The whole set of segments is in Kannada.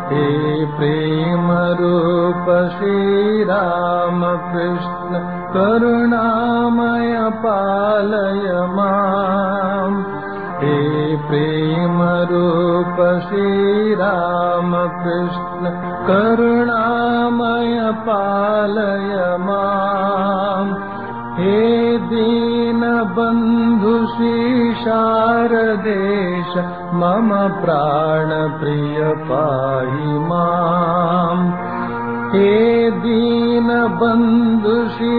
हे प्रेमरूप श्रीरामकृष्ण करुणामय पालय माम् हे प्रेमरूप श्रीरामकृष्ण करुणामय पालय माम् हे दीनबन्धु शारदेश मम प्राणप्रिय पाहि माम् हे दीनबन्धु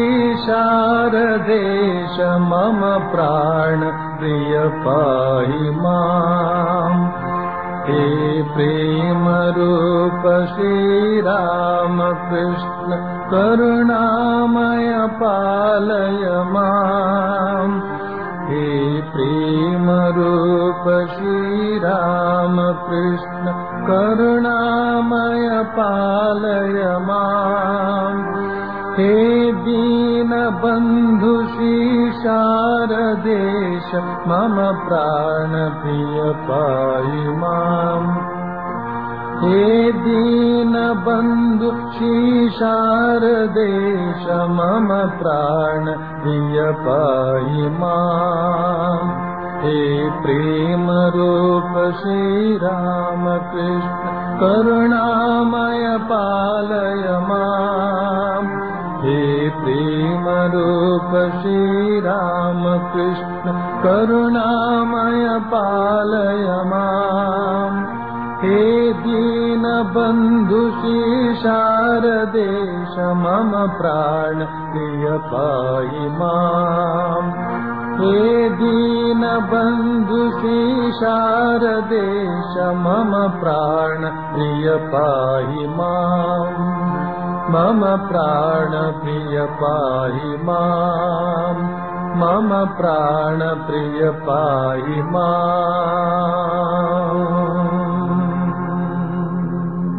शारदेश मम प्राणप्रिय पाहि माम् हे प्रेमरूप श्रीरामकृष्ण करुणामय पालय माम् हे प्रेमरूप श्रीरामकृष्ण करुणामय पालय माम् हे दीनबन्धु शारदेश मम प्राणप्रिय पाहि माम् हे दीनबन्धु शारदेश मम प्राणप्रिय पाहि माम् हे प्रेमरूप श्रीरामकृष्ण करुणामय पालय माम् हे प्रेमरूप श्रीरामकृष्ण करुणामय पालय माम् हे दीनबन्धु शारदेश मम प्राण प्रिय पाहि माम् हे दीनबन्धु शारदेश मम प्राण प्रिय पाहि माम् मम प्राण प्रिय पाहि माम् मम प्राण प्रिय पाहि माम्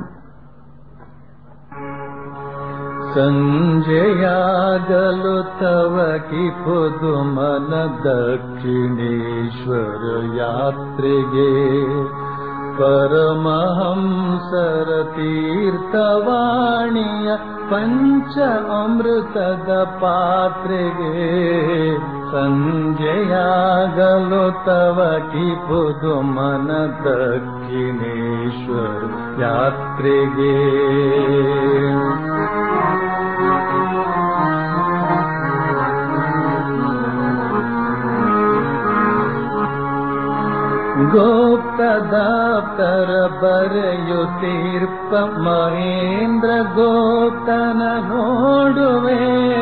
सञ्जयागलु तव कि पुदुमन दक्षिणेश्वर यात्रिगे परमहंसर तीर्थवाणीय पञ्च अमृतद पात्रेगे सञ्जयागलो तव कि पुदुमन दक्षिणेश्वर यात्रिगे गोप्तदाप्तर बರೆಯುತ್ತೀರ್ಪ ಮಹೇಂದ್ರ ಗೋಪ್ತನ ನೋಡುವೆ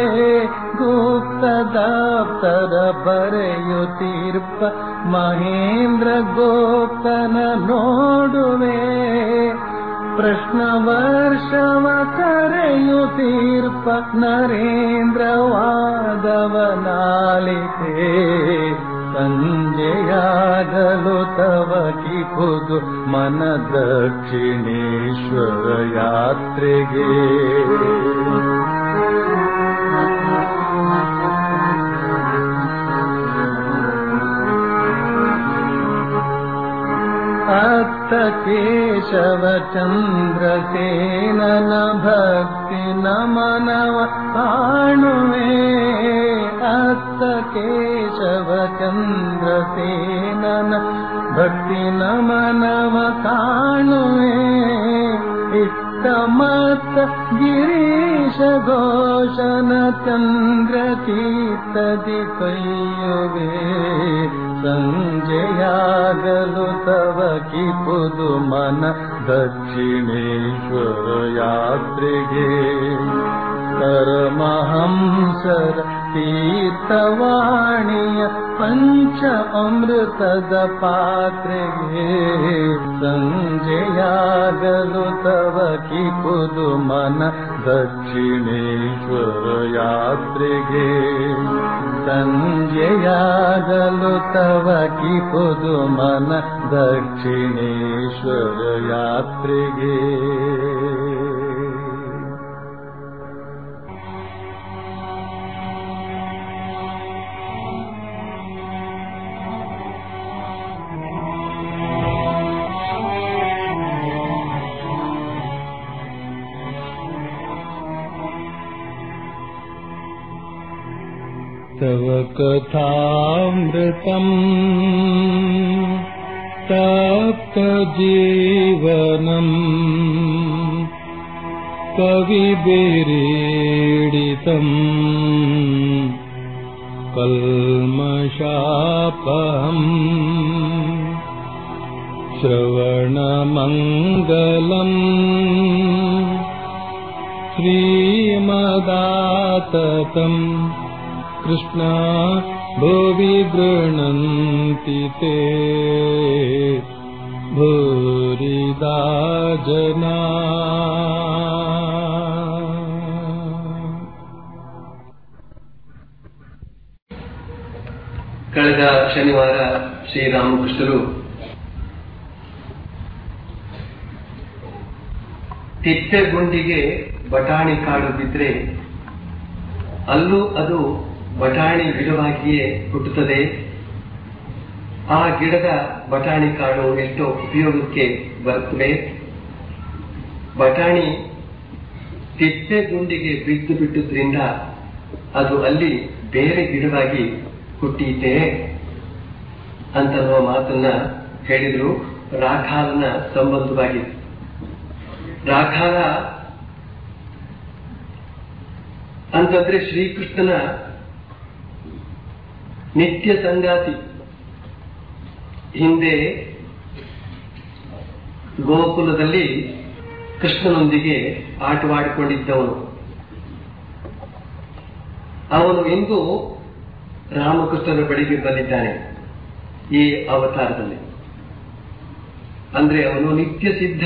ಗುಪ್ತದಾಪ್ತರ ಬರೆಯುತ್ತೀರ್ಪ ಮಹೇಂದ್ರ ಗೋಪ್ತನ ನೋಡುವೆ ಪ್ರಶ್ನ ವರ್ಷವ ಕರೆಯುತ್ತೀರ್ಪ ನರೇಂದ್ರ ವಾದವನಾಲಿತೆ ಸಂಜೆಯಾಗಲು ತವ ಕಿಪುದು ಮನ ದಕ್ಷಿಣೇಶ್ವರ ಯಾತ್ರೆಗೆ ಅತ್ತ ಕೇಶವ ಚಂದ್ರಸೇನನ ಭಕ್ತಿ ನಮನವ ಕಾಣುವೆ ಅತ್ತ ಕೇಶವ ಚಂದ್ರಸೇನನ ಭಕ್ತಿ ನಮನವ ಕಾಣುವೆ ಇತ್ತ ಮತ್ತ ಗಿರೀಶ ಘೋಷನ ಚಂದ್ರ ಕೀರ್ತದಿ ಕೈಯುವೆ ಸಂಜೆಯಾಗಲು ತವ ಕಿಪುದು ಮನ ದಕ್ಷಿಣೇಶ್ವರ ಯಾತ್ರೆಗೆ ಪರಮಹಂಸರ ತೀರ್ಥವಾಣಿಯ ಪಂಚ ಅಮೃತದ ಪಾತ್ರೆಗೆ ಸಂಜೆಯಾಗಲು ತವ ಕಿಪುದು ಮನ ದಕ್ಷಿಣೇಶ್ವರ ಯಾತ್ರೆಗೆ ಸಂಜೆಯಾಗಲು ತವ ಕಿಪುದು ಮನ ದಕ್ಷಿಣೇಶ್ವರ ಯಾತ್ರೆಗೆ तव कथामृतम् तप्तजीवनम् कविभिरीडितम् कल्मषापहम् श्रवणमङ्गलम् श्रीमदाततम् कृष्णा भुवि गृह्णन्ति ते भूरिदा जना ಕಳೆದ ಶನಿವಾರ ಶ್ರೀರಾಮಕೃಷ್ಣರು ತಿಪ್ಪೆಗುಂಡಿಗೆ ಬಟಾಣಿ ಕಾಡು ಬಿದ್ರೆ ಅಲ್ಲೂ ಅದು ಬಟಾಣಿ ಗಿಡವಾಗಿಯೇ ಹುಟ್ಟುತ್ತದೆ ಆ ಗಿಡದ ಬಟಾಣಿ ಕಾಡು ಎಷ್ಟೋ ಉಪಯೋಗಕ್ಕೆ ಬರುತ್ತವೆ ಬಟಾಣಿ ತಿಪ್ಪೆಗುಂಡಿಗೆ ಬಿದ್ದು ಬಿಟ್ಟುದ್ರಿಂದ ಅದು ಅಲ್ಲಿ ಬೇರೆ ಗಿಡವಾಗಿ ಹುಟ್ಟೀತೆ ಅಂತನ್ನುವ ಮಾತನ್ನ ಹೇಳಿದ್ರು ರಾಖಾಲನ ಸಂಬಂಧವಾಗಿ ರಾಖಾಲ ಅಂತಂದ್ರೆ ಶ್ರೀಕೃಷ್ಣನ ನಿತ್ಯ ಸಂಗಾತಿ ಹಿಂದೆ ಗೋಕುಲದಲ್ಲಿ ಕೃಷ್ಣನೊಂದಿಗೆ ಆಟವಾಡಿಕೊಂಡಿದ್ದವನು ಅವನು ಇಂದು ರಾಮಕೃಷ್ಣನ ಬಳಿಗೆ ಬಂದಿದ್ದಾನೆ ಈ ಅವತಾರದಲ್ಲಿ ಅಂದ್ರೆ ಅವನು ನಿತ್ಯ ಸಿದ್ಧ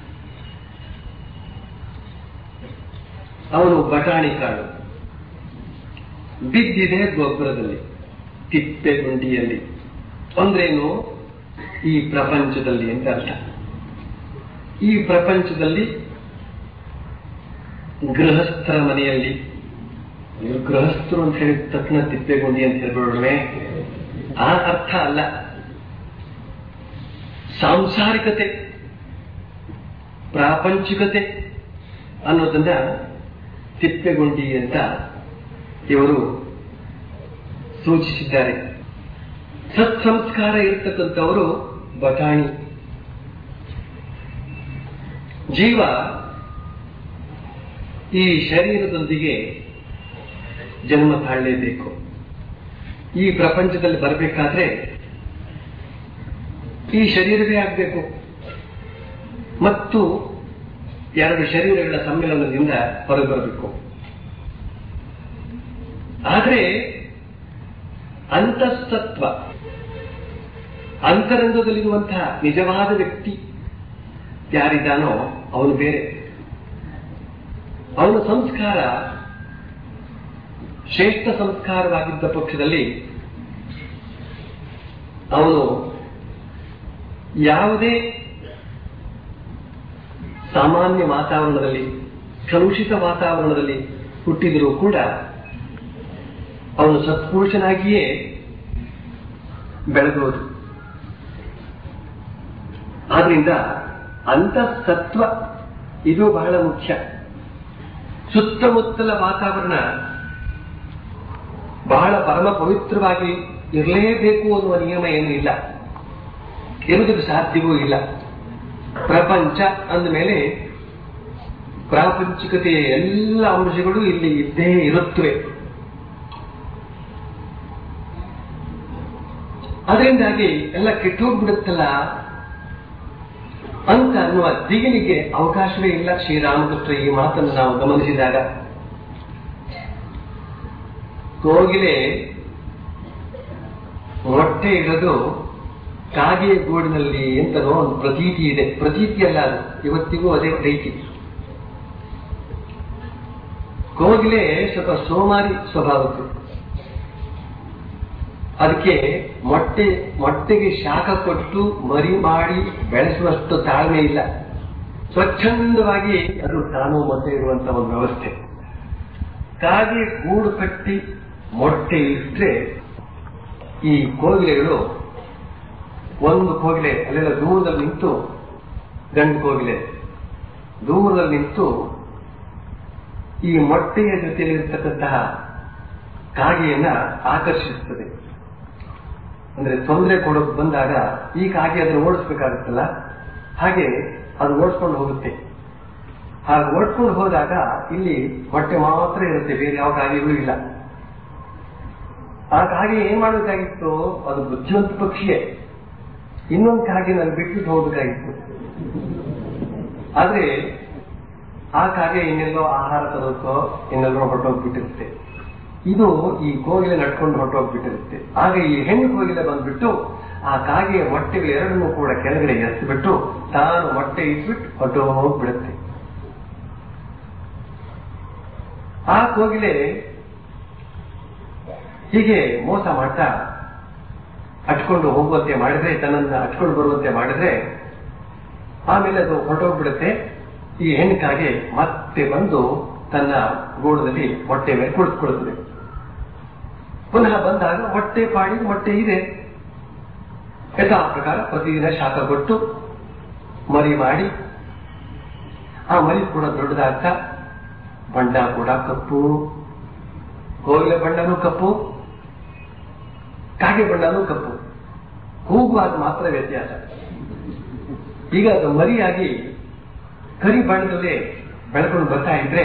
ಅವನು ಬಟಾಣಿ ಕಾಳು ಬಿದ್ದಿದೆ ಗೊಬ್ಬರದಲ್ಲಿ ತಿಪ್ಪೆಗುಂಡಿಯಲ್ಲಿ ಅಂದ್ರೇನು ಈ ಪ್ರಪಂಚದಲ್ಲಿ ಅಂತ ಅರ್ಥ ಈ ಪ್ರಪಂಚದಲ್ಲಿ ಗೃಹಸ್ಥರ ಮನೆಯಲ್ಲಿ ಇವರು ಗೃಹಸ್ಥರು ಅಂತ ಹೇಳಿದ ತಕ್ಷಣ ತಿಪ್ಪೆಗುಂಡಿ ಅಂತ ಹೇಳ್ಬಿಡೋಣವೇ ಆ ಅರ್ಥ ಅಲ್ಲ ಸಾಂಸಾರಿಕತೆ ಪ್ರಾಪಂಚಿಕತೆ ಅನ್ನೋದನ್ನ ತಿಪ್ಪೆಗುಂಡಿ ಅಂತ ಇವರು ಸೂಚಿಸಿದ್ದಾರೆ ಸತ್ಸಂಸ್ಕಾರ ಇರತಕ್ಕಂಥವರು ಬಟಾಣಿ ಜೀವ ಈ ಶರೀರದೊಂದಿಗೆ ಜನ್ಮ ತಾಳಲೇಬೇಕು ಈ ಪ್ರಪಂಚದಲ್ಲಿ ಬರಬೇಕಾದ್ರೆ ಈ ಶರೀರವೇ ಆಗಬೇಕು ಮತ್ತು ಎರಡು ಶರೀರಗಳ ಸಮ್ಮಿಲನದಿಂದ ಹೊರಬರಬೇಕು ಆದರೆ ಅಂತಸ್ತತ್ವ ಅಂತರಂಗದಲ್ಲಿರುವಂತಹ ನಿಜವಾದ ವ್ಯಕ್ತಿ ಯಾರಿದ್ದಾನೋ ಅವನು ಬೇರೆ ಅವನ ಸಂಸ್ಕಾರ ಶ್ರೇಷ್ಠ ಸಂಸ್ಕಾರವಾಗಿದ್ದ ಪಕ್ಷದಲ್ಲಿ ಅವನು ಯಾವುದೇ ಸಾಮಾನ್ಯ ವಾತಾವರಣದಲ್ಲಿ ಕಲುಷಿತ ವಾತಾವರಣದಲ್ಲಿ ಹುಟ್ಟಿದರೂ ಕೂಡ ಅವನು ಸತ್ಪುರುಷನಾಗಿಯೇ ಬೆಳೆದೋದು ಆದ್ರಿಂದ ಅಂತಃಸತ್ವ ಇದು ಬಹಳ ಮುಖ್ಯ ಸುತ್ತಮುತ್ತಲ ವಾತಾವರಣ ಬಹಳ ಪರಮ ಪವಿತ್ರವಾಗಿ ಇರಲೇಬೇಕು ಅನ್ನುವ ನಿಯಮ ಏನೂ ಇಲ್ಲ ಇರುವುದಕ್ಕೆ ಸಾಧ್ಯವೂ ಇಲ್ಲ ಪ್ರಪಂಚ ಅಂದ ಮೇಲೆ ಪ್ರಾಪಂಚಿಕತೆಯ ಎಲ್ಲ ಅಂಶಗಳು ಇಲ್ಲಿ ಇದ್ದೇ ಇರುತ್ತವೆ ಅದರಿಂದಾಗಿ ಎಲ್ಲ ಕೆಟ್ಟೋಗ್ಬಿಡುತ್ತಲ್ಲ ಅಂತ ಅನ್ನುವ ದಿಗಿಲಿಗೆ ಅವಕಾಶವೇ ಇಲ್ಲ ಶ್ರೀರಾಮಕೃಷ್ಣ ಈ ಮಾತನ್ನು ನಾವು ಗಮನಿಸಿದಾಗ ಕೋಗಿಲೆ ಮೊಟ್ಟೆ ಇಡೋದು ಕಾಗೆಯ ಗೂಡಿನಲ್ಲಿ ಅಂತನೋ ಒಂದು ಪ್ರತೀತಿ ಇದೆ ಪ್ರತೀತಿ ಅಲ್ಲ ಅದು ಇವತ್ತಿಗೂ ಅದೇ ರೀತಿ ಕೋಗಿಲೆ ಸ್ವಲ್ಪ ಸೋಮಾರಿ ಸ್ವಭಾವದ್ದು ಅದಕ್ಕೆ ಮೊಟ್ಟೆ ಮೊಟ್ಟೆಗೆ ಶಾಖ ಕೊಟ್ಟು ಮರಿ ಮಾಡಿ ಬೆಳೆಸುವಷ್ಟು ತಾಳ್ಮೆ ಇಲ್ಲ ಸ್ವಚ್ಛಂದವಾಗಿ ಅದು ತಾನು ಮೊಟ್ಟೆ ಇರುವಂತಹ ಒಂದು ವ್ಯವಸ್ಥೆ ಕಾಗೆ ಗೂಡು ಕಟ್ಟಿ ಮೊಟ್ಟೆ ಇಟ್ಟರೆ ಈ ಕೋಗಿಲೆಗಳು ಒಂದು ಕೋಗಿಲೆ ಅಲ್ಲೆಲ್ಲ ದೂರದಲ್ಲಿ ನಿಂತು ಗಂಡು ಕೋಗಿಲೆ ದೂರದಲ್ಲಿ ನಿಂತು ಈ ಮೊಟ್ಟೆಯ ಜೊತೆಯಲ್ಲಿರ್ತಕ್ಕಂತಹ ಕಾಗೆಯನ್ನ ಆಕರ್ಷಿಸುತ್ತದೆ ಅಂದ್ರೆ ತೊಂದರೆ ಕೊಡೋಕೆ ಬಂದಾಗ ಈ ಕಾಗೆ ಅದನ್ನು ಓಡಿಸ್ಬೇಕಾಗುತ್ತಲ್ಲ ಹಾಗೆ ಅದು ಓಡಿಸ್ಕೊಂಡು ಹೋಗುತ್ತೆ ಹಾಗೆ ಓಡಿಸ್ಕೊಂಡು ಹೋದಾಗ ಇಲ್ಲಿ ಹೊಟ್ಟೆ ಮಾತ್ರ ಇರುತ್ತೆ ಬೇರೆ ಯಾವ ಕಾಗೆಗಳು ಇಲ್ಲ ಆ ಕಾಗೆ ಏನ್ ಮಾಡಬೇಕಾಗಿತ್ತು ಅದು ಬುದ್ಧಿವಂತ ಪಕ್ಷಿಯೇ ಇನ್ನೊಂದು ಕಾಗೆ ನಾನು ಬಿಟ್ಬಿಟ್ಟು ಹೋಗ್ಬೇಕಾಗಿತ್ತು ಆದ್ರೆ ಆ ಕಾಗೆ ಇನ್ನೆಲ್ಲೋ ಆಹಾರ ತರೋಕೋ ಇನ್ನೆಲ್ಲೋ ಹೊರಟೋಗ್ಬಿಟ್ಟಿರುತ್ತೆ ಇದು ಈ ಕೋಗಿಲೆ ನಡ್ಕೊಂಡು ಹೊರಟೋಗ್ಬಿಟ್ಟಿರುತ್ತೆ ಆಗ ಈ ಹೆಣ್ಣು ಕೋಗಿಲೆ ಬಂದ್ಬಿಟ್ಟು ಆ ಕಾಗೆಯ ಮೊಟ್ಟೆಗಳು ಎರಡನ್ನೂ ಕೂಡ ಕೆಳಗಡೆ ಎಸ್ಬಿಟ್ಟು ತಾನು ಮೊಟ್ಟೆ ಇಟ್ಬಿಟ್ಟು ಹೊರಟೋಗ್ಬಿಡುತ್ತೆ ಆ ಕೋಗಿಲೆ ಹೀಗೆ ಮೋಸ ಮಾಡ್ತಾ ಹಚ್ಕೊಂಡು ಹೋಗುವಂತೆ ಮಾಡಿದ್ರೆ ತನ್ನನ್ನ ಹಚ್ಕೊಂಡು ಬರುವಂತೆ ಮಾಡಿದ್ರೆ ಆಮೇಲೆ ಅದು ಹೊರಟೋಗ್ಬಿಡುತ್ತೆ ಈ ಹೆಣ್ಣಿಕಾಗೆ ಮತ್ತೆ ಬಂದು ತನ್ನ ಗೂಡದಲ್ಲಿ ಮೊಟ್ಟೆ ಮೇಲೆ ಕುಳಿತುಕೊಳ್ಳುತ್ತದೆ ಪುನಃ ಬಂದಾಗ ಹೊಟ್ಟೆ ಪಾಡಿ ಮೊಟ್ಟೆ ಇದೆ ಯಥಾ ಪ್ರಕಾರ ಪ್ರತಿದಿನ ಶಾಖ ಕೊಟ್ಟು ಮರಿ ಮಾಡಿ ಆ ಮರಿ ಕೂಡ ದೊಡ್ಡದಾಗ್ತಾ ಬಣ್ಣ ಕೂಡ ಕಪ್ಪು ಕೋಗಿಲೆ ಬಣ್ಣನೂ ಕಪ್ಪು ಕಾಗೆ ಬಣ್ಣನೂ ಕಪ್ಪು ಕೂಗುವಾಗ ಮಾತ್ರ ವ್ಯತ್ಯಾಸ ಈಗ ಅದು ಮರಿಯಾಗಿ ಕರಿ ಬಣ್ಣದಲ್ಲೇ ಬೆಳ್ಕೊಂಡು ಬರ್ತಾ ಇದ್ರೆ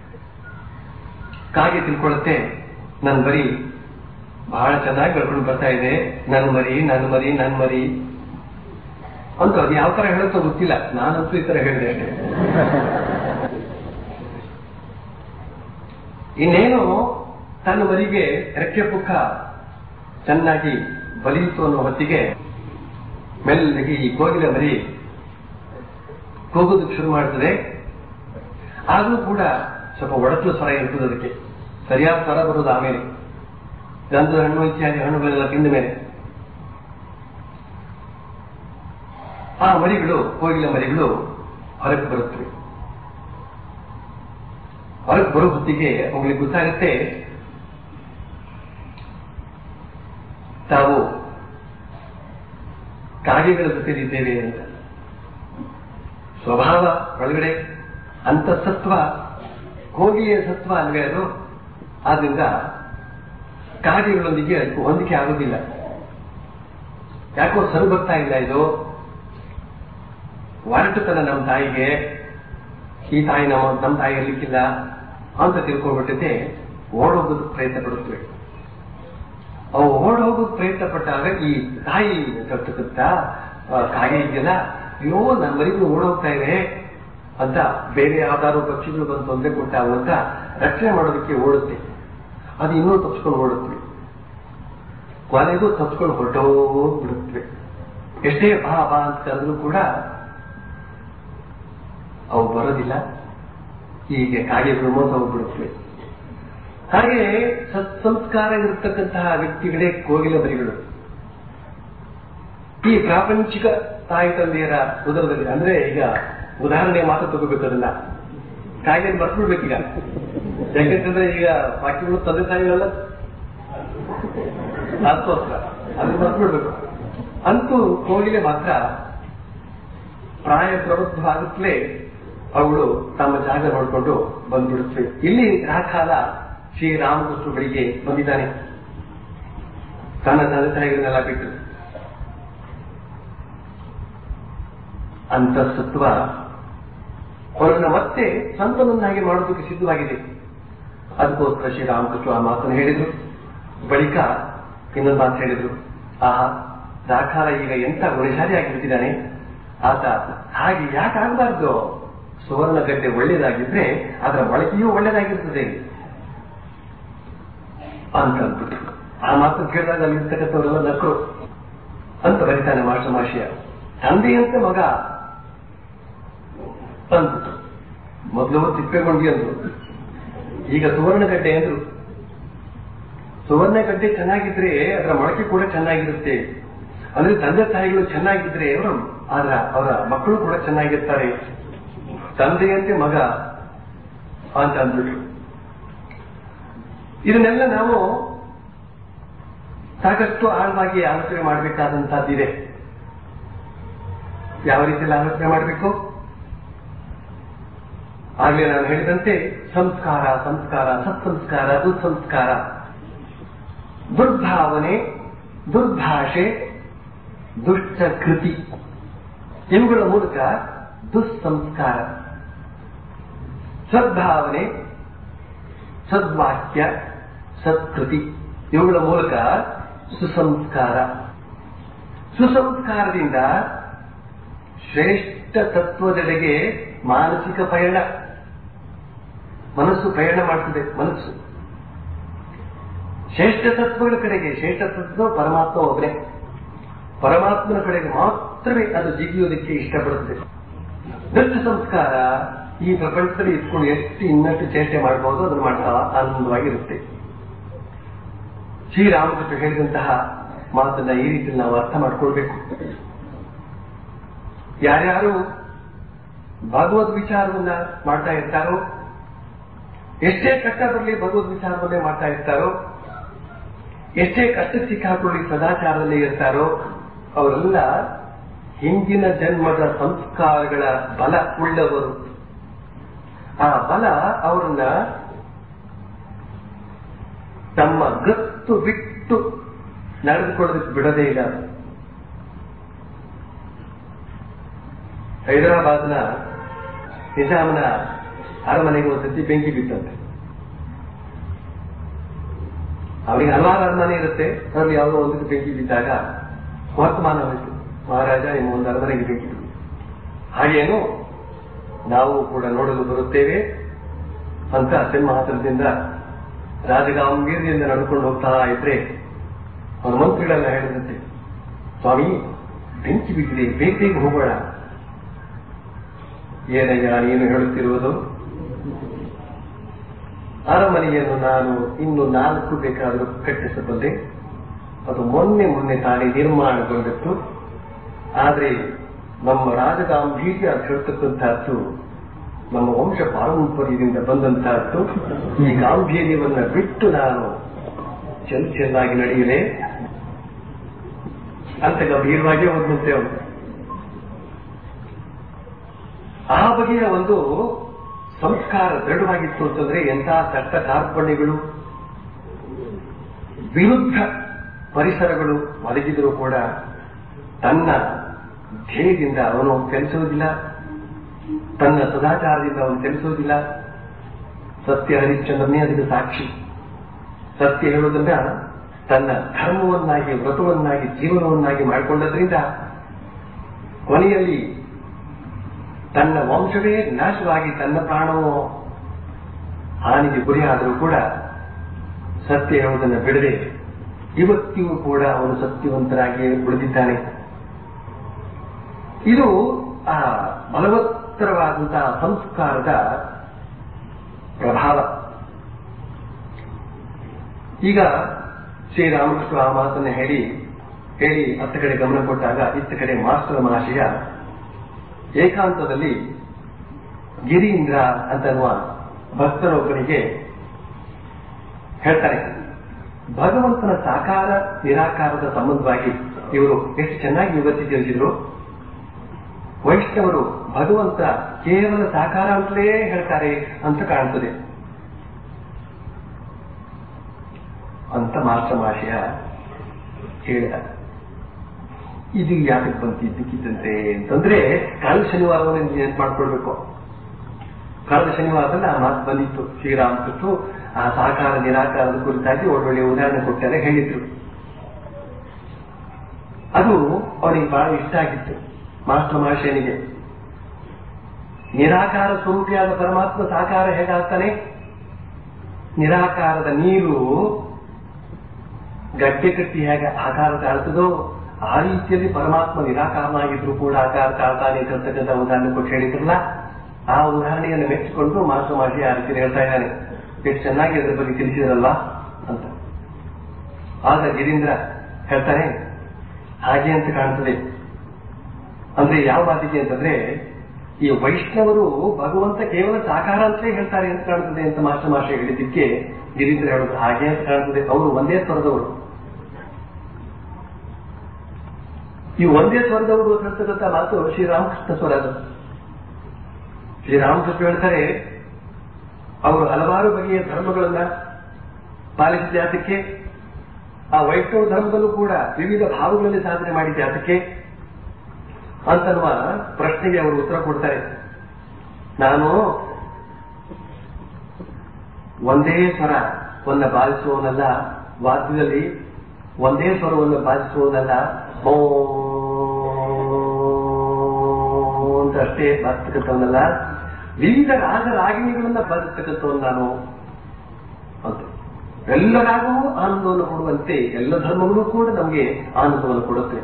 ಕಾಗೆ ತಿಳ್ಕೊಳ್ಳುತ್ತೆ ನನ್ನ ಮರಿ ಬಹಳ ಚೆನ್ನಾಗಿ ಬೆಳ್ಕೊಂಡು ಬರ್ತಾ ಇದೆ ನನ್ನ ಮರಿ ನನ್ನ ಮರಿ ನನ್ನ ಮರಿ ಅಂತ ಅದು ಯಾವ ತರ ಹೇಳುತ್ತೋ ಗೊತ್ತಿಲ್ಲ ನಾನಂತೂ ಈ ತರ ಹೇಳಿದೆ ಇನ್ನೇನು ತನ್ನ ಮರಿಗೆ ರೆಕ್ಕೆ ಪುಕ್ಕ ಚೆನ್ನಾಗಿ ಬಲಿಯಿತು ಅನ್ನೋ ಹೊತ್ತಿಗೆ ಮೆಲ್ಲಗೆ ಈ ಕೋಗಿಲೆ ಮರಿ ಕೂಗೋದಕ್ಕೆ ಶುರು ಮಾಡ್ತದೆ ಆದರೂ ಕೂಡ ಸ್ವಲ್ಪ ಒಡಚಲು ಸ್ವರ ಇರ್ತದೆ ಅದಕ್ಕೆ ಸರಿಯಾದ ಸ್ವರ ಬರೋದು ಆಮೇಲೆ ಗಂಧದ ಹಣ್ಣು ಇತ್ಯಾದಿ ಹಣ್ಣುಗಳೆಲ್ಲ ತಿಂದ ಮೇಲೆ ಆ ಮರಿಗಳು ಕೋಗಿಲೆ ಮರಿಗಳು ಹೊರಗೆ ಬರುತ್ತವೆ ಹೊರಗೆ ಬರೋ ಹೊತ್ತಿಗೆ ಅವುಗಳಿಗೆ ಗೊತ್ತಾಗುತ್ತೆ ತಾವು ಕಾಗೆಗಳ ಜೊತೆಲಿದ್ದೇವೆ ಅಂತ ಸ್ವಭಾವ ಒಳಗಡೆ ಅಂತಸತ್ವ ಕೋಗಿಲೆಯ ಸತ್ವ ಅಲ್ವೇ ಅದು ಆದ್ರಿಂದ ಕಾಗೆಗಳೊಂದಿಗೆ ಅದಕ್ಕೆ ಹೊಂದಿಕೆ ಆಗೋದಿಲ್ಲ ಯಾಕೋ ಸರು ಬರ್ತಾ ಇಲ್ಲ ಇದು ಒರಟುತನ ನಮ್ಮ ತಾಯಿಗೆ ಈ ತಾಯಿ ನಮ್ಮ ನಮ್ಮ ತಾಯಿ ಇರ್ಲಿಕ್ಕಿಲ್ಲ ಅಂತ ತಿಳ್ಕೊಂಡ್ಬಿಟ್ಟಿದ್ದೆ ಓಡೋಗೋದು ಪ್ರಯತ್ನ ಪಡುತ್ತವೆ ಅವು ಓಡೋಗೋದು ಪ್ರಯತ್ನ ಪಟ್ಟಾಗ ಈ ತಾಯಿ ಕಟ್ಟುತ್ತ ಕಾಗೆ ಇದೆಯಲ್ಲ ಅಯ್ಯೋ ನನ್ನ ಮರಿಗಳು ಓಡೋಗ್ತಾ ಇದೆ ಅಂತ ಬೇರೆ ಯಾವ್ದಾದ್ರು ಪಕ್ಷಿಗಳು ಬಂದು ತೊಂದರೆ ಕೊಟ್ಟಾವು ಅಂತ ರಕ್ಷಣೆ ಮಾಡೋದಕ್ಕೆ ಓಡುತ್ತೆ ಅದು ಇನ್ನೂ ತಪ್ಪಿಸ್ಕೊಂಡು ಓಡುತ್ತವೆ ಕೊನೆಗೂ ತಪ್ಪಿಸ್ಕೊಂಡು ಹೊರಟೋಗ್ಬಿಡುತ್ತವೆ ಎಷ್ಟೇ ಬಾ ಬಾ ಅಂತ ಕರೆದ್ರು ಕೂಡ ಅವು ಬರೋದಿಲ್ಲ ಹೀಗೆ ಕಾಗೆಗಳು ಮೋಸ ಹೋಗ್ಬಿಡುತ್ತವೆ ಹಾಗೆ ಸತ್ಸಂಸ್ಕಾರ ಇರತಕ್ಕಂತಹ ವ್ಯಕ್ತಿಗಳೇ ಕೋಗಿಲ ಬರಿಗಳು ಈ ಪ್ರಾಪಂಚಿಕ ತಾಯಿ ತಂದೆಯರ ಉದರದಲ್ಲಿ ಅಂದ್ರೆ ಈಗ ಉದಾಹರಣೆ ಮಾತ್ರ ತಗೋಬೇಕು ಅದನ್ನ ಕಾಗೆ ಮರ್ತ್ಬಿಡ್ಬೇಕೀಗ ಯಾಕೆಂತಂದ್ರೆ ಈಗ ಬಾಕಿಗಳು ತಂದೆ ತಾಯಿಗಳೆಲ್ಲ ಅದಕ್ಕೋಸ್ಕರ ಅದನ್ನ ಮರ್ತ್ಬಿಡ್ಬೇಕು ಅಂತೂ ಕೋಗಿಲೆ ಮಾತ್ರ ಪ್ರಾಯ ಪ್ರವೃದ್ಧವಾಗುತ್ತಲೇ ಅವಳು ತಮ್ಮ ಜಾಗ ನೋಡಿಕೊಂಡು ಬಂದ್ಬಿಡುತ್ತವೆ ಇಲ್ಲಿ ರಾಕಾಲ ಶ್ರೀರಾಮಕೃಷ್ಣ ಬಳಿಗೆ ಬಂದಿದ್ದಾನೆ ತನ್ನ ತಂದೆ ತಾಯಿಗಳನ್ನೆಲ್ಲ ಬಿಟ್ಟು ಅಂತಸತ್ವ ಅವರನ್ನ ಮತ್ತೆ ಸಂತನನ್ನಾಗಿ ಮಾಡೋದಕ್ಕೆ ಸಿದ್ಧವಾಗಿದೆ ಅದಕ್ಕೋಸ್ಕರ ಶ್ರೀರಾಮಕೃಷ್ಣ ಆ ಮಾತನ್ನು ಹೇಳಿದ್ರು ಬಳಿಕ ಇನ್ನೊಂದು ಮಾತು ಹೇಳಿದ್ರು ಆಹಾ ದಾಖಾಲ ಈಗ ಎಂತ ಗುಣಶಾಲಿ ಆಗಿಬಿಟ್ಟಿದ್ದಾನೆ ಆತ ಹಾಗೆ ಯಾಕೆ ಆಗಬಾರ್ದು ಸುವರ್ಣ ಗಡ್ಡೆ ಒಳ್ಳೇದಾಗಿದ್ರೆ ಅದರ ಬಳಕೆಯೂ ಒಳ್ಳೇದಾಗಿರ್ತದೆ ಅಂತ ಅಂದ್ಬಿಟ್ರು ಆ ಮಾತನ್ನು ಕೇಳಿದಾಗ ಅಲ್ಲಿ ಇರ್ತಕ್ಕಂಥವರೆಲ್ಲ ನಕ್ಕರು ಅಂತ ಬರೀತಾನೆ ಮಾಸ್ಟರ್ ಮಾಷಿಯ ತಂದೆಯಂತೆ ಮಗ ಅಂದ್ಬಿಟ್ರು ಮೊದಲು ತಿಪ್ಪೇಗೊಂಡಿ ಅಂದ್ರು ಈಗ ಸುವರ್ಣಗಡ್ಡೆ ಅಂದ್ರು ಸುವರ್ಣಗಡ್ಡೆ ಚೆನ್ನಾಗಿದ್ರೆ ಅದರ ಮೊಳಕೆ ಕೂಡ ಚೆನ್ನಾಗಿರುತ್ತೆ ಅಂದ್ರೆ ತಂದೆ ತಾಯಿಗಳು ಚೆನ್ನಾಗಿದ್ರೆ ಅವರು ಆದ್ರ ಅವರ ಮಕ್ಕಳು ಕೂಡ ಚೆನ್ನಾಗಿರ್ತಾರೆ ತಂದೆಯಂತೆ ಮಗ ಅಂತ ಅಂದ್ಬಿಟ್ರು ಇದನ್ನೆಲ್ಲ ನಾವು ಸಾಕಷ್ಟು ಆಳವಾಗಿ ಆಲೋಚನೆ ಮಾಡಬೇಕಾದಂತಹದ್ದಿದೆ ಯಾವ ರೀತಿಯಲ್ಲಿ ಆಲೋಚನೆ ಮಾಡಬೇಕು ಆಗ್ಲೇ ನಾನು ಹೇಳಿದಂತೆ ಸಂಸ್ಕಾರ ಸಂಸ್ಕಾರ ಸತ್ಸಂಸ್ಕಾರ ದುಸ್ಸಂಸ್ಕಾರ ದುರ್ಭಾವನೆ ದುರ್ಭಾಷೆ ದುಷ್ಟ ಕೃತಿ ಇವುಗಳ ಮೂಲಕ ದುಸ್ಸಂಸ್ಕಾರ ಸದ್ಭಾವನೆ ಸದ್ವಾಕ್ಯ ಸತ್ಕೃತಿ ಇವುಗಳ ಮೂಲಕ ಸುಸಂಸ್ಕಾರ ಸುಸಂಸ್ಕಾರದಿಂದ ಶ್ರೇಷ್ಠ ತತ್ವದೆಡೆಗೆ ಮಾನಸಿಕ ಪಯಣ ಮನಸ್ಸು ಪಯಣ ಮಾಡ್ತದೆ ಮನಸ್ಸು ಶ್ರೇಷ್ಠ ತತ್ವಗಳ ಕಡೆಗೆ ಶ್ರೇಷ್ಠ ತತ್ವ ಪರಮಾತ್ಮ ಒಬ್ಬನೇ ಪರಮಾತ್ಮನ ಕಡೆಗೆ ಮಾತ್ರವೇ ಅದು ಜಿಗಿಯೋದಕ್ಕೆ ಇಷ್ಟಪಡುತ್ತದೆ ದುಷ್ಟ ಸಂಸ್ಕಾರ ಈ ಪ್ರಪಂಚದಲ್ಲಿ ಇಟ್ಕೊಂಡು ಎಷ್ಟು ಇನ್ನಷ್ಟು ಚೇಷ್ಟೆ ಮಾಡಬಹುದು ಅದನ್ನು ಮಾಡ್ತಾ ಆನಂದವಾಗಿರುತ್ತೆ ಶ್ರೀರಾಮಕೃಷ್ಣ ಹೇಳಿದಂತಹ ಮಾತನ್ನ ಈ ರೀತಿ ನಾವು ಅರ್ಥ ಮಾಡ್ಕೊಳ್ಬೇಕು ಯಾರ್ಯಾರು ಭಗವದ್ ವಿಚಾರವನ್ನ ಮಾಡ್ತಾ ಇರ್ತಾರೋ ಎಷ್ಟೇ ಕಷ್ಟ ಬರಲಿ ಭಗವದ್ ವಿಚಾರವನ್ನೇ ಮಾಡ್ತಾ ಇರ್ತಾರೋ ಎಷ್ಟೇ ಕಷ್ಟಕ್ಕೆ ಸಿಕ್ಕಾಕೊಳ್ಳಿ ಸದಾಚಾರದಲ್ಲಿ ಇರ್ತಾರೋ ಅವರೆಲ್ಲ ಹಿಂದಿನ ಜನ್ಮದ ಸಂಸ್ಕಾರಗಳ ಬಲ ಉಳ್ಳವರು ಆ ಬಲ ಅವರನ್ನ ತಮ್ಮ ಗತ್ತು ಬಿಟ್ಟು ನಡೆದುಕೊಳ್ಳೋದಕ್ಕೆ ಬಿಡದೇ ಇಲ್ಲ ಹೈದರಾಬಾದ್ನ ನಿಜಾಮನ ಅರಮನೆಗೆ ಒಂದ್ಸತಿ ಬೆಂಕಿ ಬಿತ್ತಂತೆ ಅವರಿಗೆ ಹಲವಾರು ಅರಮನೆ ಇರುತ್ತೆ ಅದರಲ್ಲಿ ಯಾವುದೋ ಒಂದು ಬೆಂಕಿ ಬಿದ್ದಾಗ ವರ್ತಮಾನ ಹೋಯಿತು ಮಹಾರಾಜ ನಿಮ್ಮ ಒಂದು ಅರಮನೆಗೆ ಬೆಂಕಿ ಬಿತ್ತು ಹಾಗೇನು ನಾವು ಕೂಡ ನೋಡಲು ಬರುತ್ತೇವೆ ಅಂತ ಸಿಂಹಾಸನದಿಂದ ರಾಜಗಾಂಭೀರ್ಯದಿಂದ ನಡ್ಕೊಂಡು ಹೋಗ್ತಾ ಇದ್ರೆ ಅವರ ಮಂತ್ರಿಗಳೆಲ್ಲ ಹೇಳಿದಂತೆ ಸ್ವಾಮಿ ಬೆಂಕಿ ಬಿದ್ದಿದೆ ಬೇಗ ಬೇಗ ಹೋಗೋಣ ಏನಯ್ಯ ನೀನು ಹೇಳುತ್ತಿರುವುದು ಅರಮನೆಯನ್ನು ನಾನು ಇನ್ನು ನಾಲ್ಕು ಬೇಕಾದರೂ ಕಟ್ಟಿಸಬಲ್ಲೆ ಅದು ಮೊನ್ನೆ ಮೊನ್ನೆ ತಾನೇ ನಿರ್ಮಾಣಗೊಂಡಿತ್ತು ಆದರೆ ನಮ್ಮ ರಾಜಗಾಂಭೀರ್ಯ ಹೇಳ್ತಕ್ಕಂಥದ್ದು ನಮ್ಮ ವಂಶ ಪಾರಂಪರ್ಯದಿಂದ ಬಂದಂತಹದ್ದು ಈ ಗಾಂಭೀರ್ಯವನ್ನ ಬಿಟ್ಟು ನಾನು ಚೆಲ್ ಚೆನ್ನಾಗಿ ನಡೆಯಲೇ ಅಂತ ಗಂಭೀರವಾಗಿ ಹೋದಂತೆ ಅವನು ಆ ಬಗೆಯ ಒಂದು ಸಂಸ್ಕಾರ ದೃಢವಾಗಿತ್ತು ಅಂತಂದ್ರೆ ಎಂತಹ ಕಷ್ಟ ಕಾರ್ಪಣ್ಯಗಳು ವಿರುದ್ಧ ಪರಿಸರಗಳು ಒದಗಿದರೂ ಕೂಡ ತನ್ನ ಧ್ಯೇಯದಿಂದ ಅವನು ಚಲಿಸುವುದಿಲ್ಲ ತನ್ನ ಸದಾಚಾರದಿಂದ ಅವನು ಚಲಿಸುವುದಿಲ್ಲ ಸತ್ಯ ಹರಿಶ್ಚಂದ್ರನೇ ಅದಕ್ಕೆ ಸಾಕ್ಷಿ ಸತ್ಯ ಹೇಳುವುದನ್ನ ತನ್ನ ಧರ್ಮವನ್ನಾಗಿ ವ್ರತವನ್ನಾಗಿ ಜೀವನವನ್ನಾಗಿ ಮಾಡಿಕೊಂಡದ್ರಿಂದ ಕೊನೆಯಲ್ಲಿ ತನ್ನ ವಂಶವೇ ನಾಶವಾಗಿ ತನ್ನ ಪ್ರಾಣವು ಹಾನಿಗೆ ಗುರಿಯಾದರೂ ಕೂಡ ಸತ್ಯ ಹೇಳುವುದನ್ನು ಬಿಡದೆ ಇವತ್ತಿಗೂ ಕೂಡ ಅವನು ಸತ್ಯವಂತರಾಗಿ ಉಳಿದಿದ್ದಾನೆ ಇದು ಆ ಬಲವತ್ತರವಾದಂತಹ ಸಂಸ್ಕಾರದ ಪ್ರಭಾವ ಈಗ ಶ್ರೀರಾಮಕೃಷ್ಣ ಆ ಮಾತನ್ನು ಹೇಳಿ ಹೇಳಿ ಹತ್ತ ಕಡೆ ಗಮನ ಕೊಟ್ಟಾಗ ಇತ್ತ ಕಡೆ ಮಾಸ್ಟರ್ ಮಹಾಶಯ ಏಕಾಂತದಲ್ಲಿ ಗಿರೀಂದ್ರ ಅಂತನ್ನುವ ಭಕ್ತರೊಬ್ಬನಿಗೆ ಹೇಳ್ತಾರೆ ಭಗವಂತನ ಸಾಕಾರ ನಿರಾಕಾರದ ಸಂಬಂಧವಾಗಿ ಇವರು ಎಷ್ಟು ಚೆನ್ನಾಗಿ ವಿವರಿಸಿ ತಿಳಿಸಿದ್ರು ವೈಷ್ಣವರು ಭಗವಂತ ಕೇವಲ ಸಾಕಾರ ಅಂತಲೇ ಹೇಳ್ತಾರೆ ಅಂತ ಕಾಣ್ತದೆ ಅಂತ ಮಾಸ್ಟರ್ ಮಾಷಯ ಹೇಳಿದ ಇದು ಯಾಕೆ ಬಂತು ಇದ್ದಕ್ಕಿದ್ದಂತೆ ಅಂತಂದ್ರೆ ಕಳೆದ ಶನಿವಾರವನ್ನು ನೆನಪು ಮಾಡ್ಕೊಳ್ಬೇಕು ಕಳೆದ ಶನಿವಾರದಲ್ಲಿ ಆ ಮಾತು ಬಂದಿತ್ತು ಶ್ರೀರಾಮಕೃಷ್ಣ ಆ ಸಾಕಾರ ನಿರಾಕಾರದ ಕುರಿತಾಗಿ ಒಳ್ಳೊಳ್ಳೆ ಉದಾಹರಣೆ ಕೊಟ್ಟಾರೆ ಹೇಳಿದ್ರು ಅದು ಅವನಿಗೆ ಬಹಳ ಇಷ್ಟ ಆಗಿತ್ತು ಮಾಸ್ಟರ್ ಮಹಾಶಯನಿಗೆ ನಿರಾಕಾರ ಸ್ವರೂಪಿಯಾದ ಪರಮಾತ್ಮ ಸಾಕಾರ ಹೇಗಾಗ್ತಾನೆ ನಿರಾಕಾರದ ನೀರು ಗಡ್ಡೆ ಕಟ್ಟಿ ಹೇಗೆ ಆಕಾರ ತಾಳ್ತದೋ ಆ ರೀತಿಯಲ್ಲಿ ಪರಮಾತ್ಮ ನಿರಾಕಾರನಾಗಿದ್ರು ಕೂಡ ಆಕಾರ ತಾಳ್ತಾನೆ ಅಂತಕ್ಕಂಥ ಉದಾಹರಣೆ ಕೊಟ್ಟು ಹೇಳಿದ್ರಲ್ಲ ಆ ಉದಾಹರಣೆಯನ್ನು ಮೆಚ್ಚಿಕೊಂಡು ಮಾಸ್ಟರ್ ಮಾಷಿ ಆ ರೀತಿ ಹೇಳ್ತಾ ಇದ್ದಾನೆ ಎಷ್ಟು ಚೆನ್ನಾಗಿ ಅದರ ಬಗ್ಗೆ ತಿಳಿಸಿದ್ರಲ್ಲ ಅಂತ ಆಗ ಗಿರೀಂದ್ರ ಹೇಳ್ತಾನೆ ಹಾಗೆ ಅಂತ ಕಾಣ್ತದೆ ಅಂದ್ರೆ ಯಾವ ಮಾತಿಗೆ ಅಂತಂದ್ರೆ ಈ ವೈಷ್ಣವರು ಭಗವಂತ ಕೇವಲ ಸಾಕಾರ ಅಂತಲೇ ಹೇಳ್ತಾರೆ ಅಂತ ಕಾಣ್ತದೆ ಅಂತ ಮಾಸ್ಟರ್ ಮಾಷ ಹೇಳಿದ್ದಕ್ಕೆ ಗಿರೀಂದ್ರ ಹೇಳೋದು ಹಾಗೆ ಅಂತ ಕಾಣ್ತದೆ ಅವರು ಒಂದೇ ಸ್ವರದವರು ಈ ಒಂದೇ ಸ್ವರದವರು ಹೇಳ್ತಕ್ಕಂಥ ಮಾತು ಶ್ರೀರಾಮಕೃಷ್ಣ ಸ್ವರ ಅದು ಶ್ರೀರಾಮಕೃಷ್ಣ ಹೇಳ್ತಾರೆ ಅವರು ಹಲವಾರು ಬಗೆಯ ಧರ್ಮಗಳನ್ನ ಪಾಲಿಸಿದ ಅದಕ್ಕೆ ಆ ವೈಷ್ಣವ ಧರ್ಮದಲ್ಲೂ ಕೂಡ ವಿವಿಧ ಭಾವಗಳಲ್ಲಿ ಸಾಧನೆ ಮಾಡಿದ್ದೆ ಅದಕ್ಕೆ ಅಂತನ್ನುವ ಪ್ರಶ್ನೆಗೆ ಅವರು ಉತ್ತರ ಕೊಡ್ತಾರೆ ನಾನು ಒಂದೇ ಸ್ವರ ಒಂದ ಬಾಧಿಸುವವನಲ್ಲ ವಾದ್ಯದಲ್ಲಿ ಒಂದೇ ಸ್ವರವನ್ನು ಬಾಧಿಸುವುದಲ್ಲ ಓ ಅಂತ ಅಷ್ಟೇ ಬಾಧಿಸ್ತಕ್ಕಂಥವನಲ್ಲ ವಿವಿಧ ರಾಗ ರಾಗಿಣಿಗಳನ್ನ ಬಾಧಿಸ್ತಕ್ಕಂಥವನು ನಾನು ಅಂತ ಎಲ್ಲರಿಗೂ ಆನಂದವನ್ನು ಕೊಡುವಂತೆ ಎಲ್ಲ ಧರ್ಮಗಳು ಕೂಡ ನಮಗೆ ಆನಂದವನ್ನು ಕೊಡುತ್ತೆ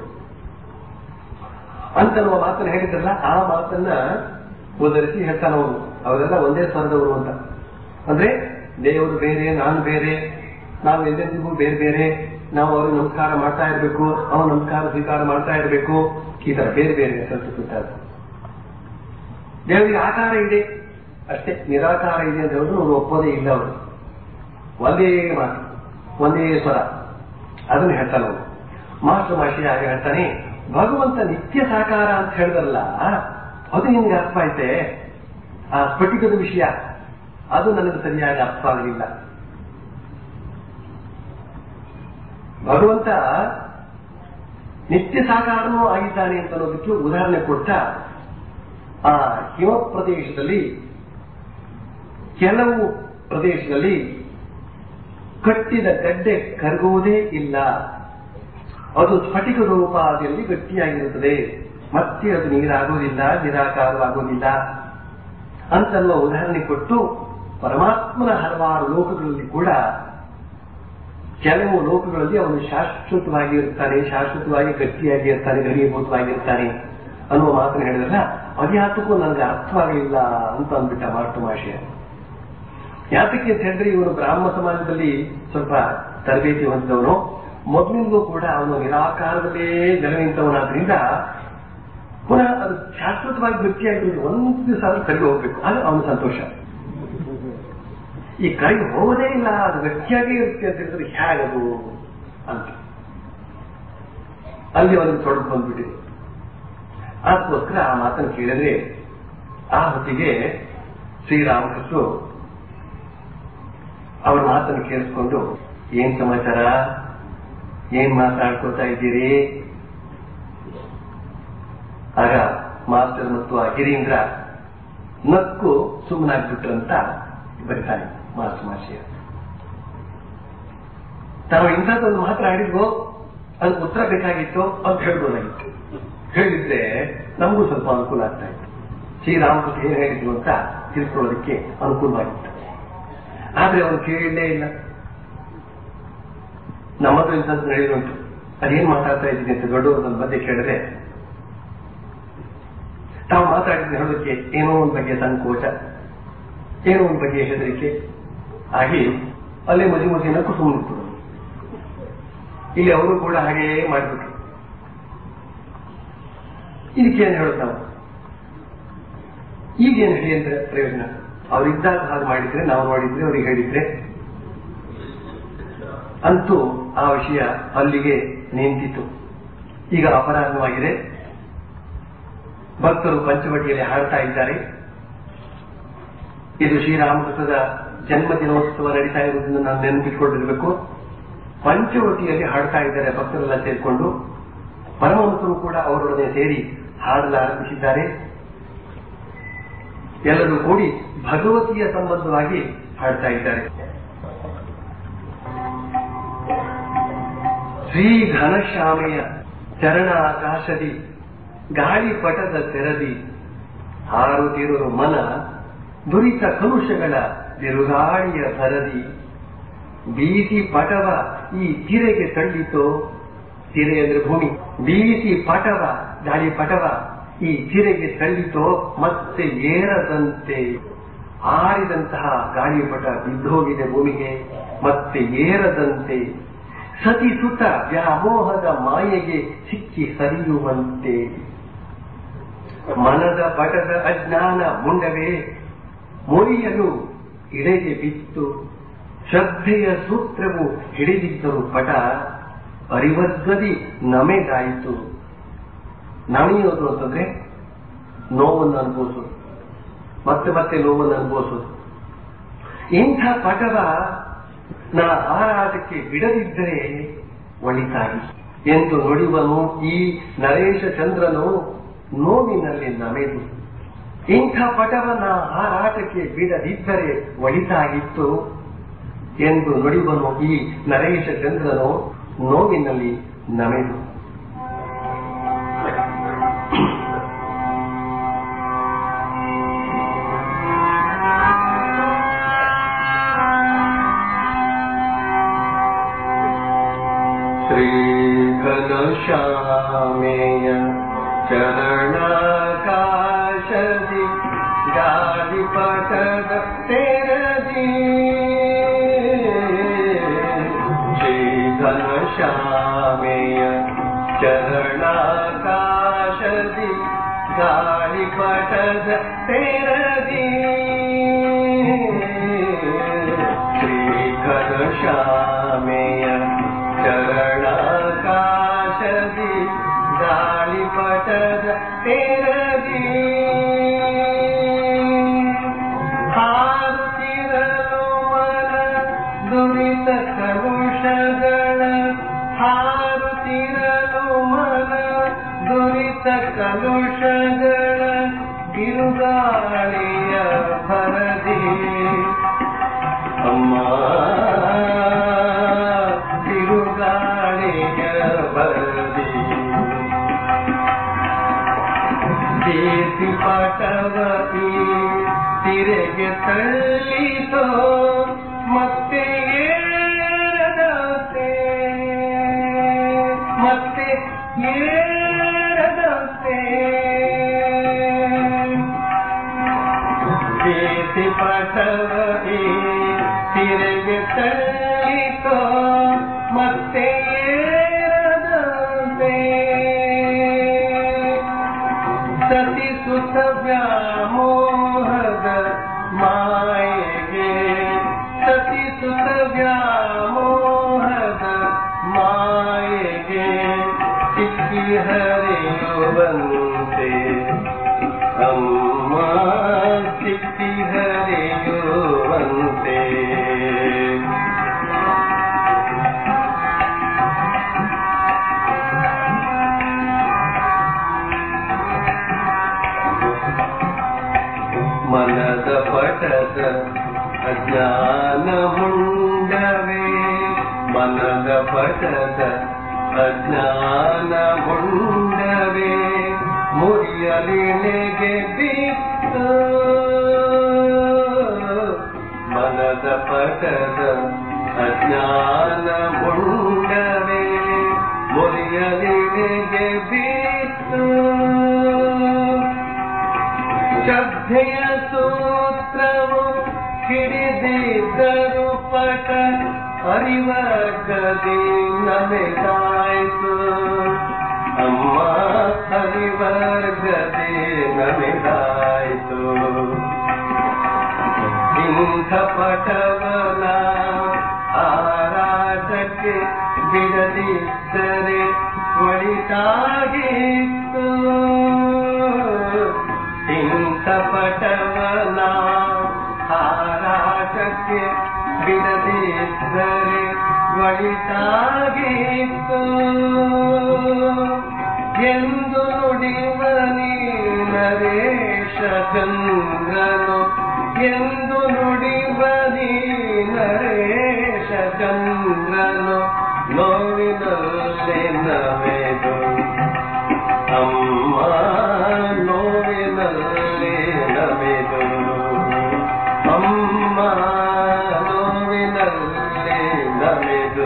ಅಂತ ನಮ್ಮ ಮಾತನ್ನು ಹೇಳಿದ್ರಲ್ಲ ಆ ಮಾತನ್ನ ಉದರಿಸಿ ಹೇಳ್ತಾನ ಅವನು ಅವರೆಲ್ಲ ಒಂದೇ ಸ್ವರದವರು ಅಂತ ಅಂದ್ರೆ ದೇವರು ಬೇರೆ ನಾನು ಬೇರೆ ನಾವು ಎಲ್ಲೆಂದಿಗೂ ಬೇರೆ ಬೇರೆ ನಾವು ಅವ್ರಿಗೆ ನಮಸ್ಕಾರ ಮಾಡ್ತಾ ಇರಬೇಕು ಅವ್ರು ನಮಸ್ಕಾರ ಸ್ವೀಕಾರ ಮಾಡ್ತಾ ಇರಬೇಕು ಈ ತರ ಬೇರೆ ಬೇರೆ ಕಲ್ಪಿಸುತ್ತಾರೆ ದೇವರಿಗೆ ಆಕಾರ ಇದೆ ಅಷ್ಟೇ ನಿರಾಕಾರ ಇದೆ ಅಂತ ಹೇಳಿದ್ರು ಅವರು ಒಪ್ಪೋದೇ ಇಲ್ಲ ಅವರು ಒಂದೇ ಮಾತು ಒಂದೇ ಸ್ವರ ಅದನ್ನು ಹೇಳ್ತಾನೆ ಅವನು ಮಾಸ್ಟರ್ ಮಾಷಿ ಹಾಗೆ ಹೇಳ್ತಾನೆ ಭಗವಂತ ನಿತ್ಯ ಸಾಕಾರ ಅಂತ ಹೇಳಿದ್ರಲ್ಲ ಅದು ನಿಮ್ಗೆ ಅರ್ಥ ಆಯ್ತೆ ಆ ಸ್ಫಟಿಕದ ವಿಷಯ ಅದು ನನಗೆ ಸರಿಯಾಗಿ ಅರ್ಥ ಆಗಲಿಲ್ಲ ಭಗವಂತ ನಿತ್ಯ ಸಾಕಾರನೂ ಆಗಿದ್ದಾನೆ ಅಂತ ಅನ್ನೋದಕ್ಕೆ ಉದಾಹರಣೆ ಕೊಡ್ತಾ ಆ ಹಿಮ ಪ್ರದೇಶದಲ್ಲಿ ಕೆಲವು ಪ್ರದೇಶದಲ್ಲಿ ಕಟ್ಟಿದ ಗಡ್ಡೆ ಕರಗುವುದೇ ಇಲ್ಲ ಅದು ಸ್ಫಟಿಕ ರೂಪಾದಿಯಲ್ಲಿ ಗಟ್ಟಿಯಾಗಿರುತ್ತದೆ ಮತ್ತೆ ಅದು ನೀರಾಗುವುದಿಲ್ಲ ನಿರಾಕಾರವಾಗುವುದಿಲ್ಲ ಅಂತನ್ನುವ ಉದಾಹರಣೆ ಕೊಟ್ಟು ಪರಮಾತ್ಮನ ಹಲವಾರು ಲೋಕಗಳಲ್ಲಿ ಕೂಡ ಕೆಲವು ಲೋಕಗಳಲ್ಲಿ ಅವನು ಶಾಶ್ವತವಾಗಿ ಇರ್ತಾನೆ ಶಾಶ್ವತವಾಗಿ ಗಟ್ಟಿಯಾಗಿ ಇರ್ತಾನೆ ಘನೀಭೂತವಾಗಿರ್ತಾನೆ ಅನ್ನುವ ಮಾತನ್ನು ಹೇಳಿದ್ರಲ್ಲ ಅದ್ಯಾತಕ್ಕೂ ನನಗೆ ಅರ್ಥವಾಗಲಿಲ್ಲ ಅಂತ ಅಂದ್ಬಿಟ್ಟ ಮಾರ್ಟ ಮಾಷೆ ಯಾತಕ್ಕೆ ಅಂತ ಹೇಳಿದ್ರೆ ಇವನು ಬ್ರಾಹ್ಮ ಸಮಾಜದಲ್ಲಿ ಸ್ವಲ್ಪ ತರಬೇತಿ ಹೊಂದಿದವನು ಮೊದಲಿಂದಲೂ ಕೂಡ ಅವನು ನಿರಾಕಾರದಲ್ಲೇ ಜನ ನಿಂತವನಾದ್ರಿಂದ ಪುನಃ ಅದು ಶಾಶ್ವತವಾಗಿ ಗಟ್ಟಿಯಾಗಿರೋದು ಒಂದು ದಿವಸ ಅದು ಕರಗಿ ಹೋಗ್ಬೇಕು ಅದು ಅವನ ಸಂತೋಷ ಈ ಕರಗಿ ಹೋಗೋದೇ ಇಲ್ಲ ಅದು ಗಟ್ಟಿಯಾಗೇ ಇರುತ್ತೆ ಅಂತ ಹೇಳಿದ್ರೆ ಹೇಗದು ಅಂತ ಅಲ್ಲಿ ಅವನಿಗೆ ತೊಡಗು ಬಂದ್ಬಿಟ್ಟಿದೆ ಅದಕ್ಕೋಸ್ಕರ ಆ ಮಾತನ್ನು ಕೇಳಿದ್ರೆ ಆ ಹೊತ್ತಿಗೆ ಶ್ರೀರಾಮಕೃಷ್ಣರು ಅವರ ಮಾತನ್ನು ಕೇಳಿಸ್ಕೊಂಡು ಏನ್ ಸಮಾಚಾರ ಏನ್ ಮಾತಾಡ್ಕೋತಾ ಇದ್ದೀರಿ ಆಗ ಮಾಸ್ಟರ್ ಮತ್ತು ಆ ಗಿರೀಂದ್ರ ನಕ್ಕು ಸುಮ್ಮನಾಗ್ಬಿಟ್ರಂತ ಬರೀತಾನೆ ಮಾಸ್ಟರ್ ಮಾಷಿಯ ತಾವು ಇಂಥದ್ದೊಂದು ಮಾತ್ರ ಆಡಿದ್ವೋ ಅದಕ್ಕೆ ಉತ್ತರ ಬೇಕಾಗಿತ್ತು ಅಂತ ಹೇಳ್ಬೋದಾಗಿತ್ತು ಹೇಳಿದ್ರೆ ನಮಗೂ ಸ್ವಲ್ಪ ಅನುಕೂಲ ಆಗ್ತಾ ಇತ್ತು ಶ್ರೀರಾಮಕೃಷ್ಣ ಏನ್ ಹೇಳಿದ್ರು ಅಂತ ತಿಳ್ಕೊಳ್ಳೋದಕ್ಕೆ ಅನುಕೂಲವಾಗಿತ್ತು ಆದ್ರೆ ಅವನು ಕೇಳಲೇ ಇಲ್ಲ ನಮ್ಮದು ಇಂಥದ್ದು ನಡೆಯುವುಂಟು ಅದೇನ್ ಮಾತಾಡ್ತಾ ಇದ್ದೀನಿ ಅಂತ ದೊಡ್ಡವರು ನನ್ನ ಮಧ್ಯೆ ಕೇಳಿದ್ರೆ ತಾವು ಮಾತಾಡಿದ್ರೆ ಹೇಳೋದಕ್ಕೆ ಏನೋ ಒಂದು ಬಗೆಯ ಸಂಕೋಚ ಏನೋ ಒಂದು ಬಗೆಯ ಹೆದರಿಕೆ ಆಗಿ ಅಲ್ಲೇ ಮಜಿ ಮಜಿನ ಕುಸುಮಿತ್ತು ಇಲ್ಲಿ ಅವರು ಕೂಡ ಹಾಗೆಯೇ ಮಾಡಿಬಿಟ್ರು ಇದಕ್ಕೇನು ಹೇಳೋದು ನಾವು ಈಗೇನು ಹೇಳಿ ಅಂದ್ರೆ ಪ್ರಯೋಜನ ಅವರಿದ್ದಾಗ ಹಾಗೆ ಮಾಡಿದ್ರೆ ನಾವು ಮಾಡಿದ್ರೆ ಅವ್ರಿಗೆ ಹೇಳಿದ್ರೆ ಅಂತೂ ಆ ವಿಷಯ ಅಲ್ಲಿಗೆ ನಿಂತಿತು ಈಗ ಅಪರಾಧವಾಗಿದೆ ಭಕ್ತರು ಪಂಚವಟಿಯಲ್ಲಿ ಹಾಡ್ತಾ ಇದ್ದಾರೆ ಇದು ಶ್ರೀರಾಮಕೃಷ್ಣದ ಜನ್ಮದಿನೋತ್ಸವ ನಡೀತಾ ಇರುವುದನ್ನು ನಾನು ನೆನಪಿಟ್ಕೊಂಡಿರಬೇಕು ಪಂಚವಟಿಯಲ್ಲಿ ಹಾಡ್ತಾ ಇದ್ದಾರೆ ಭಕ್ತರೆಲ್ಲ ಸೇರಿಕೊಂಡು ಪರಮಹಂಸರು ಕೂಡ ಅವರೊಡನೆ ಸೇರಿ ಹಾಡಲು ಆರಂಭಿಸಿದ್ದಾರೆ ಎಲ್ಲರೂ ಕೂಡಿ ಭಗವತಿಯ ಸಂಬಂಧವಾಗಿ ಹಾಡ್ತಾ ಇದ್ದಾರೆ ಶ್ರೀ ಘನಶ್ಯಾಮೆಯ ಚರಣ ಆಕಾಶದಿ ಗಾಳಿಪಟದ ತೆರದಿ ಹಾರುತ್ತಿರುವ ಮನ ದುರಿತ ಕಲುಷಗಳ ಬಿರುಗಾಳಿಯ ಸರದಿ ಬೀಸಿ ಪಟವ ಈ ತಿರೆಗೆ ತಳ್ಳಿತೋ ತಿರೆ ಅಂದ್ರೆ ಭೂಮಿ ಬೀಸಿ ಪಟವ ಗಾಳಿ ಪಟವ ಈ ತಿರೆಗೆ ತಳ್ಳಿತೋ ಮತ್ತೆ ಏರದಂತೆ ಆರಿದಂತಹ ಗಾಳಿಪಟ ಬಿದ್ದೋಗಿದೆ ಭೂಮಿಗೆ ಮತ್ತೆ ಏರದಂತೆ ಸತಿ ಸುತ ವ್ಯಾಮೋಹದ ಮಾಯೆಗೆ ಸಿಕ್ಕಿ ಸರಿಯುವಂತೆ ಮನದ ಪಟದ ಅಜ್ಞಾನ ಮುಂಡವೇ ಮುರಿಯಲು ಇಡೆಗೆ ಬಿತ್ತು ಶ್ರದ್ಧೆಯ ಸೂತ್ರವು ಹಿಡಿದಿದ್ದರು ಪಟ ಅರಿವದ್ದದಿ ನಮೆಗಾಯಿತು ನಮೆಯೋದು ಅಂತಂದ್ರೆ ನೋವನ್ನು ಅನುಭವಿಸೋದು ಮತ್ತೆ ಮತ್ತೆ ನೋವನ್ನು ಅನುಭವಿಸೋದು ಇಂಥ ಪಟವ ನಾ ಹಾರಾಟಕ್ಕೆ ಬಿಡದಿದ್ದರೆ ಒಳಿತಾಗಿ ಎಂದು ನುಡಿವನು ಈ ನರೇಶ ಚಂದ್ರನು ನೋವಿನಲ್ಲಿ ನಮೆದು ಇಂಥ ಪಟವನ್ನ ಹಾರಾಟಕ್ಕೆ ಬಿಡದಿದ್ದರೆ ಒಳಿತಾಗಿತ್ತು ಎಂದು ನುಡಿವನು ಈ ನರೇಶ ಚಂದ್ರನು ನೋವಿನಲ್ಲಿ ನಮೆದು श्रीघनश्यामेय चरणाकाशदि गालिपटद तेरदि श्रीघनश्यामेय चरणाकाशदि गालिपटद तेरदि श्रीघनश्यामेय ಚರಣಾಕಾಶದಿ ಗಾಳಿಪಟದ ತೆರದಿ ಹಾರುತ್ತಿರಲು ಮನ ದುರಿತ ಕಲುಷಗಳ ಹಾರುತ್ತಿರಲು ಮನ ದುರಿತ ಕಲುಷಗಳ ಬಿರುಗಾಳಿಯ ಭರದಿ ಅಮ್ಮ ತಿರುಗಾಳಿಯ ಬರದಿ ದೇಸಿ ಪಾಠವತಿ ತಿರೆಗೆ ತಳ್ಳಿತೋ ಮತ್ತೆ ಏರದಂತೆ ಮತ್ತೆ ಏರದಂತೆ ದೇಸಿ ಪಾಠವತಿ ತಿರೆಗೆ ತಳ್ಳಿತೋ ಮತ್ತೆ ಏರದಂತೆ ಸತಿ ಸುತ ವ್ಯಾಮೋಹದ ಮಾಯೆಗೆ ಸತಿ ಸುತ ವ್ಯಾಮೋಹದ ಮಾಯೆಗೆ ಸಿಕ್ಕಿ ಹರಿಯುವಂತೆ ಅಮ್ಮ ಸಿಕ್ಕಿ ಹರಿಯುವಂತೆ ಮನದ ಪಟದ ಅಜ್ಞಾನ ಮುಂಡವೇ ಮನದ ಪಟದ ಅಜ್ಞಾನ ಮುಂಡವೇ ಮುರಿಯಲಿನೆಗೆ ಬಿತ್ತು ಮನದ ಪಟದ ಅಜ್ಞಾನ ಮುಂಡವೇ ಮುರಿಯಲಿನೆಗೆ ಬಿತ್ತು ಶ್ರದ್ಧೆಯ ಸೂತ್ರವು ಹಿಡಿದಿದ್ದರು ಪಟ ಅರಿವರ್ಗದಿ ನಮೆದಾಯ್ತು ಅಮ್ಮ ಹರಿವರ್ಗದಿ ನಮೆದಾಯ್ತು ಇಂಥ ಪಟವನ ಆರಾಟಕ್ಕೆ ಬಿಡದಿದ್ದರೆ ಒಳಿತಾಗಿತ್ತು ಇಂಥ ಪಟವನ ಹಾರಾಟಕ್ಕೆ ಬಿಡದಿದ್ದರೆ ಒಳಿತಾಗಿತ್ತು ಎಂದು ನುಡಿವನಿ ನರೇಶ ಚಂದ್ರನು ಎಂದು ನುಡಿವನಿ ನರೇಶ ಚಂದ್ರನು ನೋವಿನಲ್ಲೇ ನವೆದು ಅಮ್ಮ ನೋವಿನಲ್ಲಿ ನವೆದು ಅಮ್ಮ ನೋವಿನಲ್ಲಿ ನವೆದು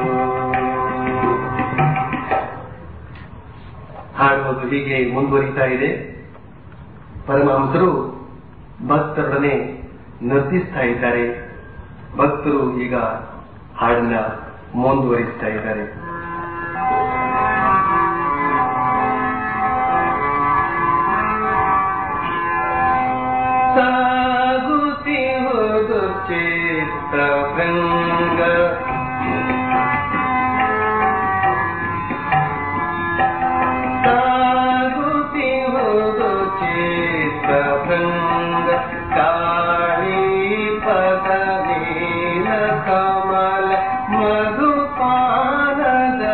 ಹಾಡುವುದು ಹೀಗೆ ಮುಂದುವರಿತಾ ಇದೆ ಪರಮಹಂಸರು ಭಕ್ತರೊಡನೆ ನರ್ತಿಸ್ತಾ ಇದ್ದಾರೆ ಭಕ್ತರು ಈಗ ಹಾಡನ್ನ ಮುಂದುವರಿಸ್ತಾ ಇದ್ದಾರೆ ಸಾಗುತ್ತಿಹುದು ಚಿತ್ತವೃಂಗ ಸಾಗುತ್ತಿಹುದು ಚಿತ್ತವೃಂಗ ಕಾಳಿ ಪದ ನೀಲ ಕಮಲ ಮಧುಪಾನದ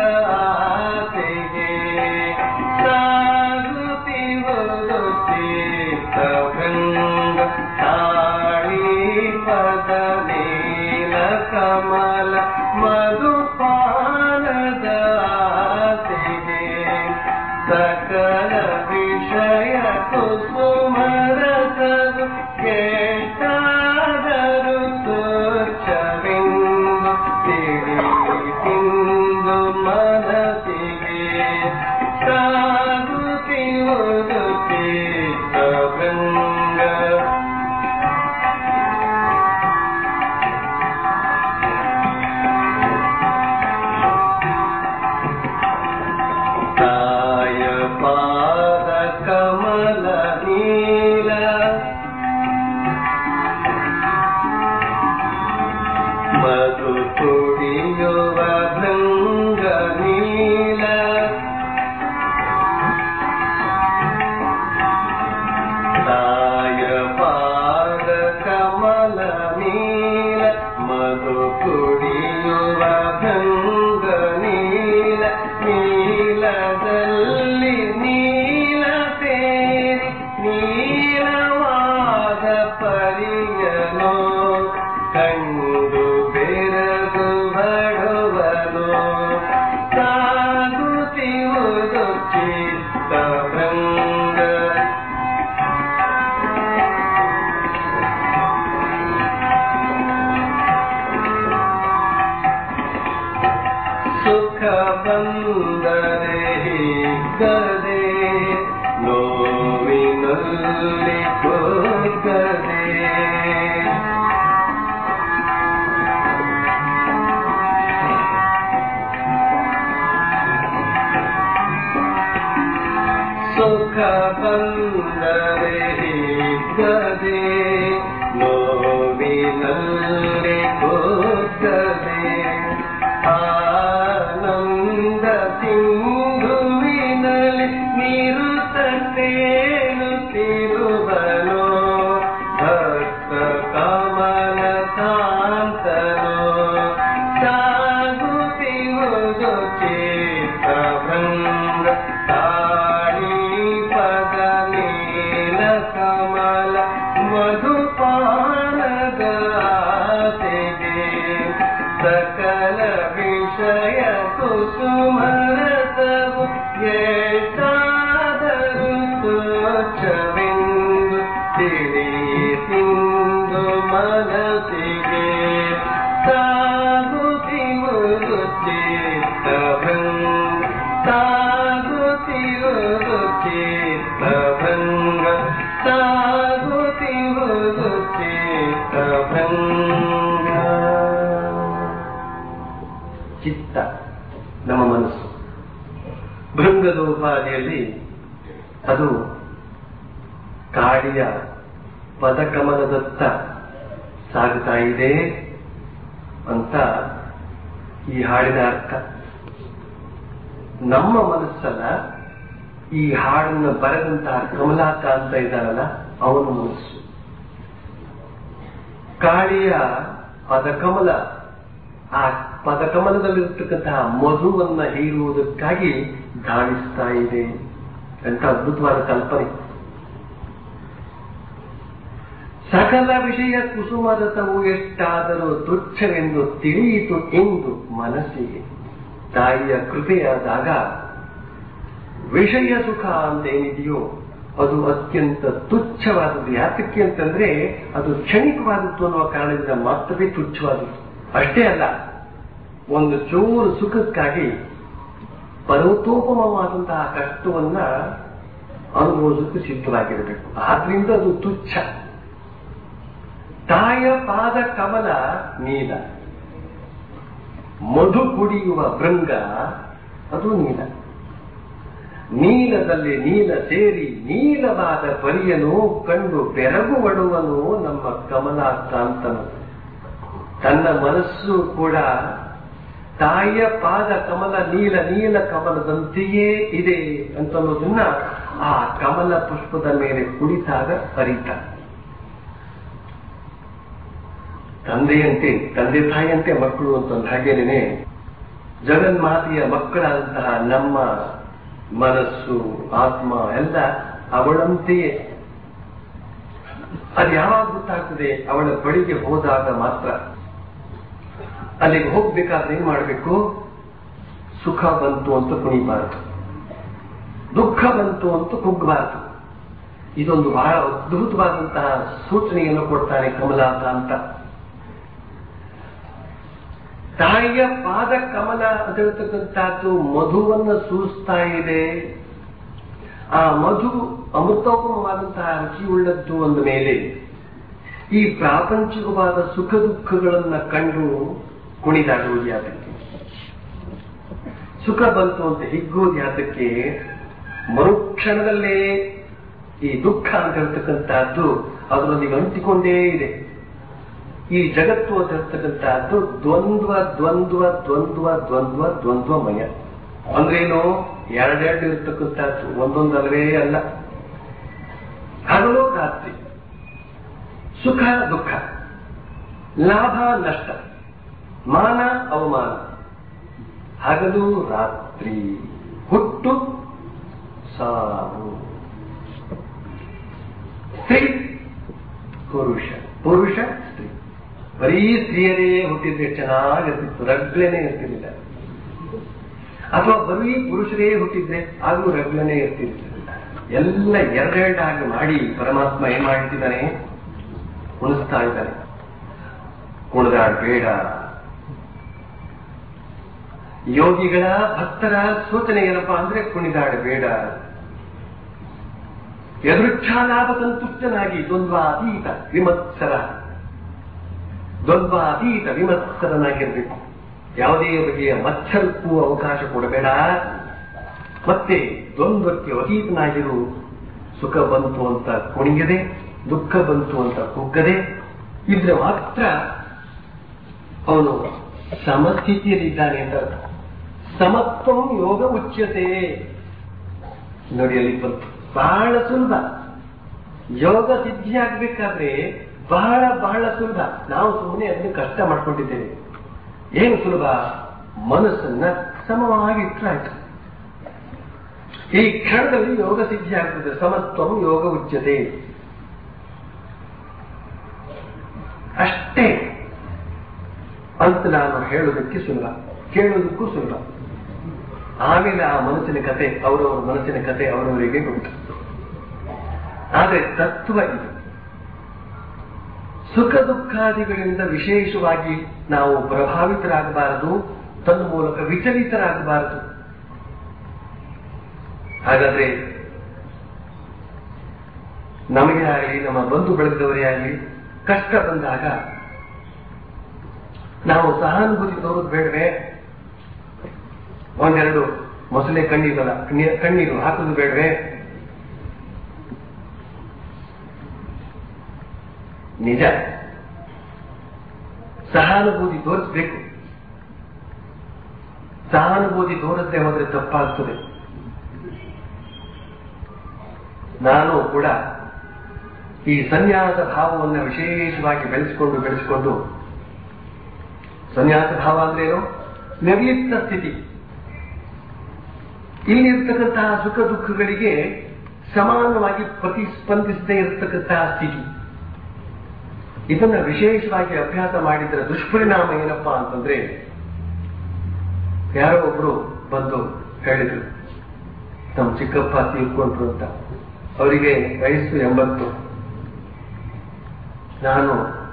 ಕುಗ್ಗದೆ ನೋವಿನಲ್ಲಿ ಕುಗ್ಗದೆ ಆನಂದ ಸಿಂಧುವಿನಲ್ಲಿ ನಿರುತ್ತೇನುತ್ತಿರುವನೋ ಭಕ್ತ ಕಮಲ ಕಾಂತನೋ ಸಾಗುತ್ತಿರುವುದು ಚಿತ್ತಭಂಗ ತಾಳಿ ಪದ ನೀಲ ಕಮಲ ಮಧುಪಾನದ ಆಸೆಗೆ ಸಕಲ ವಿಷಯ ಕುಸುಮರಸವು ಎಷ್ಟಾದರೂ ಸ್ವಚ್ಛವೆಂದು ತಿಳಿಸಿಂದು ಮನಸ್ಸಿಗೆ ಸಾಗುತ್ತಿರುವುದು ಚಿತ್ತಭಂಗ ಸಾಗುತ್ತಿರುವುದು ಚಿತ್ತಭಂಗ ಸಾಗುತ್ತಿರುವುದು ಚಿತ್ತಭಂಗ ಚಿತ್ತ ನಮ್ಮ ಮನಸ್ಸು ಭೃಂಗದ ಉಪಾಧಿಯಲ್ಲಿ ಅದು ಕಾಡಿಯ ಪದಕಮಲದತ್ತ ಸಾಗುತ್ತಾ ಇದೆ ಅಂತ ಈ ಹಾಡಿನ ಅರ್ಥ ನಮ್ಮ ಮನಸ್ಸಲ್ಲ ಈ ಹಾಡನ್ನು ಬರೆದಂತಹ ಕಮಲಾಕಾಂತ ಇದ್ದಾನಲ್ಲ ಅವನ ಮನಸ್ಸು ಕಾಳಿಯ ಪದಕಮಲ ಆ ಪದಕಮಲದಲ್ಲಿರ್ತಕ್ಕಂತಹ ಮಧುವನ್ನ ಹೀರುವುದಕ್ಕಾಗಿ ಧಾವಿಸ್ತಾ ಇದೆ ಅಂತ ಅದ್ಭುತವಾದ ಕಲ್ಪನೆ ಸಕಲ ವಿಷಯ ಕುಸುಮರಸವು ಎಷ್ಟಾದರೂ ತುಚ್ಛವೆಂದು ತಿಳಿಯಿತು ಎಂದು ಮನಸ್ಸಿಗೆ ತಾಯಿಯ ಕೃಪೆಯಾದಾಗ ವಿಷಯ ಸುಖ ಅಂತ ಏನಿದೆಯೋ ಅದು ಅತ್ಯಂತ ತುಚ್ಛವಾದದ್ದು ಯಾತಕ್ಕೆ ಅಂತಂದ್ರೆ ಅದು ಕ್ಷಣಿಕವಾದದ್ದು ಅನ್ನುವ ಕಾರಣದಿಂದ ಮಾತ್ರವೇ ತುಚ್ಛವಾದದ್ದು ಅಷ್ಟೇ ಅಲ್ಲ ಒಂದು ಚೂರು ಸುಖಕ್ಕಾಗಿ ಪರ್ವತೋಪಮವಾದಂತಹ ಕಷ್ಟವನ್ನ ಅನುಭವಿಸಕ್ಕೆ ಸಿದ್ಧವಾಗಿರಬೇಕು ಆದ್ರಿಂದ ಅದು ತುಚ್ಛ ತಾಯ ಪಾದ ಕಮಲ ನೀಲ ಮಧು ಕುಡಿಯುವ ಭೃಂಗ ಅದು ನೀಲ ನೀಲದಲ್ಲಿ ನೀಲ ಸೇರಿ ನೀಲವಾದ ಪರಿಯನು ಕಂಡು ಬೆರಗುವಡುವನು ನಮ್ಮ ಕಮಲಾಕಾಂತನು ತನ್ನ ಮನಸ್ಸು ಕೂಡ ತಾಯಿಯ ಪಾದ ಕಮಲ ನೀಲ ನೀಲ ಕಮಲದಂತೆಯೇ ಇದೆ ಅಂತನ್ನೋದನ್ನ ಆ ಕಮಲ ಪುಷ್ಪದ ಮೇಲೆ ಕುಡಿತಾಗ ಅರಿತ ತಂದೆಯಂತೆ ತಂದೆ ತಾಯಿಯಂತೆ ಮಕ್ಕಳು ಅಂತಂದು ಹಾಗೇನೆ ಜಗನ್ಮಾತೆಯ ಮಕ್ಕಳಾದಂತಹ ನಮ್ಮ ಮನಸ್ಸು ಆತ್ಮ ಎಲ್ಲ ಅವಳಂತೆಯೇ ಅದು ಯಾವಾಗ ಗೊತ್ತಾಗ್ತದೆ ಅವಳ ಬಳಿಗೆ ಹೋದಾಗ ಮಾತ್ರ ಅಲ್ಲಿಗೆ ಹೋಗ್ಬೇಕಾದ್ರೆ ಏನ್ ಮಾಡಬೇಕು ಸುಖ ಬಂತು ಅಂತ ಕುಣಿಬಾರದು ದುಃಖ ಬಂತು ಅಂತ ಕುಗ್ಗಬಾರದು ಇದೊಂದು ಬಹಳ ಅದ್ಭುತವಾದಂತಹ ಸೂಚನೆಯನ್ನು ಕೊಡ್ತಾನೆ ಕಮಲಾಸ ಅಂತ ತಾಯಿಯ ಪಾದ ಕಮಲ ಅಂತ ಹೇಳ್ತಕ್ಕಂಥದ್ದು ಮಧುವನ್ನ ಸೂಸ್ತಾ ಇದೆ ಆ ಮಧು ಅಮೃತೋಪಮವಾದಂತಹ ರುಚಿಯುಳ್ಳದ್ದು ಒಂದು ಮೇಲೆ ಈ ಪ್ರಾಪಂಚಿಕವಾದ ಸುಖ ದುಃಖಗಳನ್ನ ಕಂಡು ಕುಣಿದಾಡುವುದು ಯಾತಕ್ಕೆ ಸುಖ ಬಂತು ಅಂತ ಹಿಗ್ಗುವುದು ಯಾತಕ್ಕೆ ಮರುಕ್ಷಣದಲ್ಲೇ ಈ ದುಃಖ ಅಂತ ಹೇಳ್ತಕ್ಕಂಥದ್ದು ಅದರೊಂದಿಗೆ ಅಂಟಿಕೊಂಡೇ ಇದೆ ಈ ಜಗತ್ತು ಅಂತ ಹೇಳ್ತಕ್ಕಂಥದ್ದು ದ್ವಂದ್ವ ದ್ವಂದ್ವ ದ್ವಂದ್ವ ದ್ವಂದ್ವ ದ್ವಂದ್ವಮಯ ಅಂದ್ರೇನು ಎರಡೆರಡು ಇರ್ತಕ್ಕಂಥದ್ದು ಒಂದೊಂದಲ್ವೇ ಅಲ್ಲ ಹಗಲು ರಾತ್ರಿ ಸುಖ ದುಃಖ ಲಾಭ ನಷ್ಟ ಮಾನ ಅವಮಾನ ಹಗಲು ರಾತ್ರಿ ಹುಟ್ಟು ಸಾವು ಸ್ತ್ರೀ ಪುರುಷ ಪುರುಷ ಸ್ತ್ರೀ ಬರೀ ಸ್ತ್ರೀಯರೇ ಹುಟ್ಟಿದ್ರೆ ಚೆನ್ನಾಗಿರ್ತಿತ್ತು ರಗ್ಲೇನೆ ಇರ್ತಿರ್ಲಿಲ್ಲ ಅಥವಾ ಬರೀ ಪುರುಷರೇ ಹುಟ್ಟಿದ್ರೆ ಹಾಗೂ ರಗ್ಲನೇ ಇರ್ತಿರ್ಲಿಲ್ಲ ಎಲ್ಲ ಎರಡೆರಡಾಗಿ ಮಾಡಿ ಪರಮಾತ್ಮ ಏನ್ ಮಾಡಿದ್ದಾನೆ ಉಣಿಸ್ತಾ ಇದ್ದಾನೆ ಕುಣಿದಾಡಬೇಡ ಯೋಗಿಗಳ ಭಕ್ತರ ಸೂಚನೆ ಏನಪ್ಪಾ ಅಂದ್ರೆ ಕುಣಿದಾಡಬೇಡ ಎದುರುಚ್ಛಾಲಾಭ ಸಂತುಷ್ಟನಾಗಿ ದ್ವಂದ್ವಾತೀತ ವಿಮತ್ಸರ ದ್ವಂದ್ವಾತೀತ ವಿಮತ್ಸರನಾಗಿರ್ಬೇಕು ಯಾವುದೇ ಬಗೆಯ ಮತ್ಸರಕ್ಕೂ ಅವಕಾಶ ಕೊಡಬೇಡ ಮತ್ತೆ ದ್ವಂದ್ವಕ್ಕೆ ಅತೀತನಾಗಿರು ಸುಖ ಬಂತು ಅಂತ ಕುಣಿಯದೆ ದುಃಖ ಬಂತು ಅಂತ ಕುಗ್ಗದೆ ಇದ್ರೆ ಮಾತ್ರ ಅವನು ಸಮಸ್ಥಿತಿಯಲ್ಲಿದ್ದಾನೆ ಅಂತ ಅರ್ಥ. ಸಮತ್ವಂ ಯೋಗ ಉಚ್ಯತೆ ನೋಡಿ ಅಲ್ಲಿ ಬಂತು ಬಹಳ ಸುಲಭ ಯೋಗ ಸಿದ್ಧಿ ಆಗ್ಬೇಕಾದ್ರೆ ಬಹಳ ಬಹಳ ಸುಲಭ ನಾವು ಸುಮ್ಮನೆ ಅದನ್ನು ಕಷ್ಟ ಮಾಡ್ಕೊಂಡಿದ್ದೇವೆ ಏನು ಸುಲಭ ಮನಸ್ಸನ್ನ ಸಮವಾಗಿ ಇಟ್ರಾಯ್ತು ಈ ಕ್ಷಣದಲ್ಲಿ ಯೋಗ ಸಿದ್ಧಿ ಆಗ್ತದೆ ಸಮತ್ವಂ ಯೋಗ ಉಚ್ಯತೆ ಅಷ್ಟೇ ಅಂತ ನಾನು ಹೇಳೋದಕ್ಕೆ ಸುಲಭ ಕೇಳೋದಕ್ಕೂ ಸುಲಭ ಆಮೇಲೆ ಆ ಮನಸ್ಸಿನ ಕತೆ ಅವರವರ ಮನಸ್ಸಿನ ಕತೆ ಅವರವರಿಗೆ ಗೊತ್ತು ಆದರೆ ತತ್ವ ಇದು ಸುಖ ದುಃಖಾದಿಗಳಿಂದ ವಿಶೇಷವಾಗಿ ನಾವು ಪ್ರಭಾವಿತರಾಗಬಾರದು ತನ್ನ ಮೂಲಕ ವಿಚಲಿತರಾಗಬಾರದು ಹಾಗಾದ್ರೆ ನಮಗೆ ಆಗಲಿ ನಮ್ಮ ಬಂಧು ಬಳಗದವರೇ ಆಗಲಿ ಕಷ್ಟ ಬಂದಾಗ ನಾವು ಸಹಾನುಭೂತಿ ತೋರೋದು ಬೇಡವೇ ಒಂದೆರಡು ಮೊಸಳೆ ಕಣ್ಣೀರಲ್ಲ ಕಣ್ಣೀ- ಕಣ್ಣೀರು ಹಾಕೋದು ಬೇಡವೇ ನಿಜ ಸಹಾನುಭೂತಿ ತೋರಿಸ್ಬೇಕು ಸಹಾನುಭೂತಿ ತೋರದೆ ಹೋದ್ರೆ ತಪ್ಪಾಗ್ತದೆ ನಾನು ಕೂಡ ಈ ಸನ್ಯಾಸ ಭಾವವನ್ನು ವಿಶೇಷವಾಗಿ ಬೆಳೆಸಿಕೊಂಡು ಬೆಳೆಸಿಕೊಂಡು ಸನ್ಯಾಸ ಭಾವ ಅಂದ್ರೆ ಏನು ನಿರ್ಲಿಪ್ತ ಸ್ಥಿತಿ ಇಲ್ಲಿರ್ತಕ್ಕಂತಹ ಸುಖ ದುಃಖಗಳಿಗೆ ಸಮಾನವಾಗಿ ಪ್ರತಿಸ್ಪಂದಿಸದೇ ಇರತಕ್ಕಂತಹ ಸ್ಥಿತಿ ಇದನ್ನ ವಿಶೇಷವಾಗಿ ಅಭ್ಯಾಸ ಮಾಡಿದ್ರ ದುಷ್ಪರಿಣಾಮ ಏನಪ್ಪಾ ಅಂತಂದ್ರೆ ಯಾರೋ ಒಬ್ರು ಬಂದು ಹೇಳಿದ್ರು ನಮ್ಮ ಚಿಕ್ಕಪ್ಪ ತೀರ್ಕೊಂಡ್ರು ಅಂತ ಅವರಿಗೆ ವಯಸ್ಸು ಎಂಬತ್ತು ನಾನು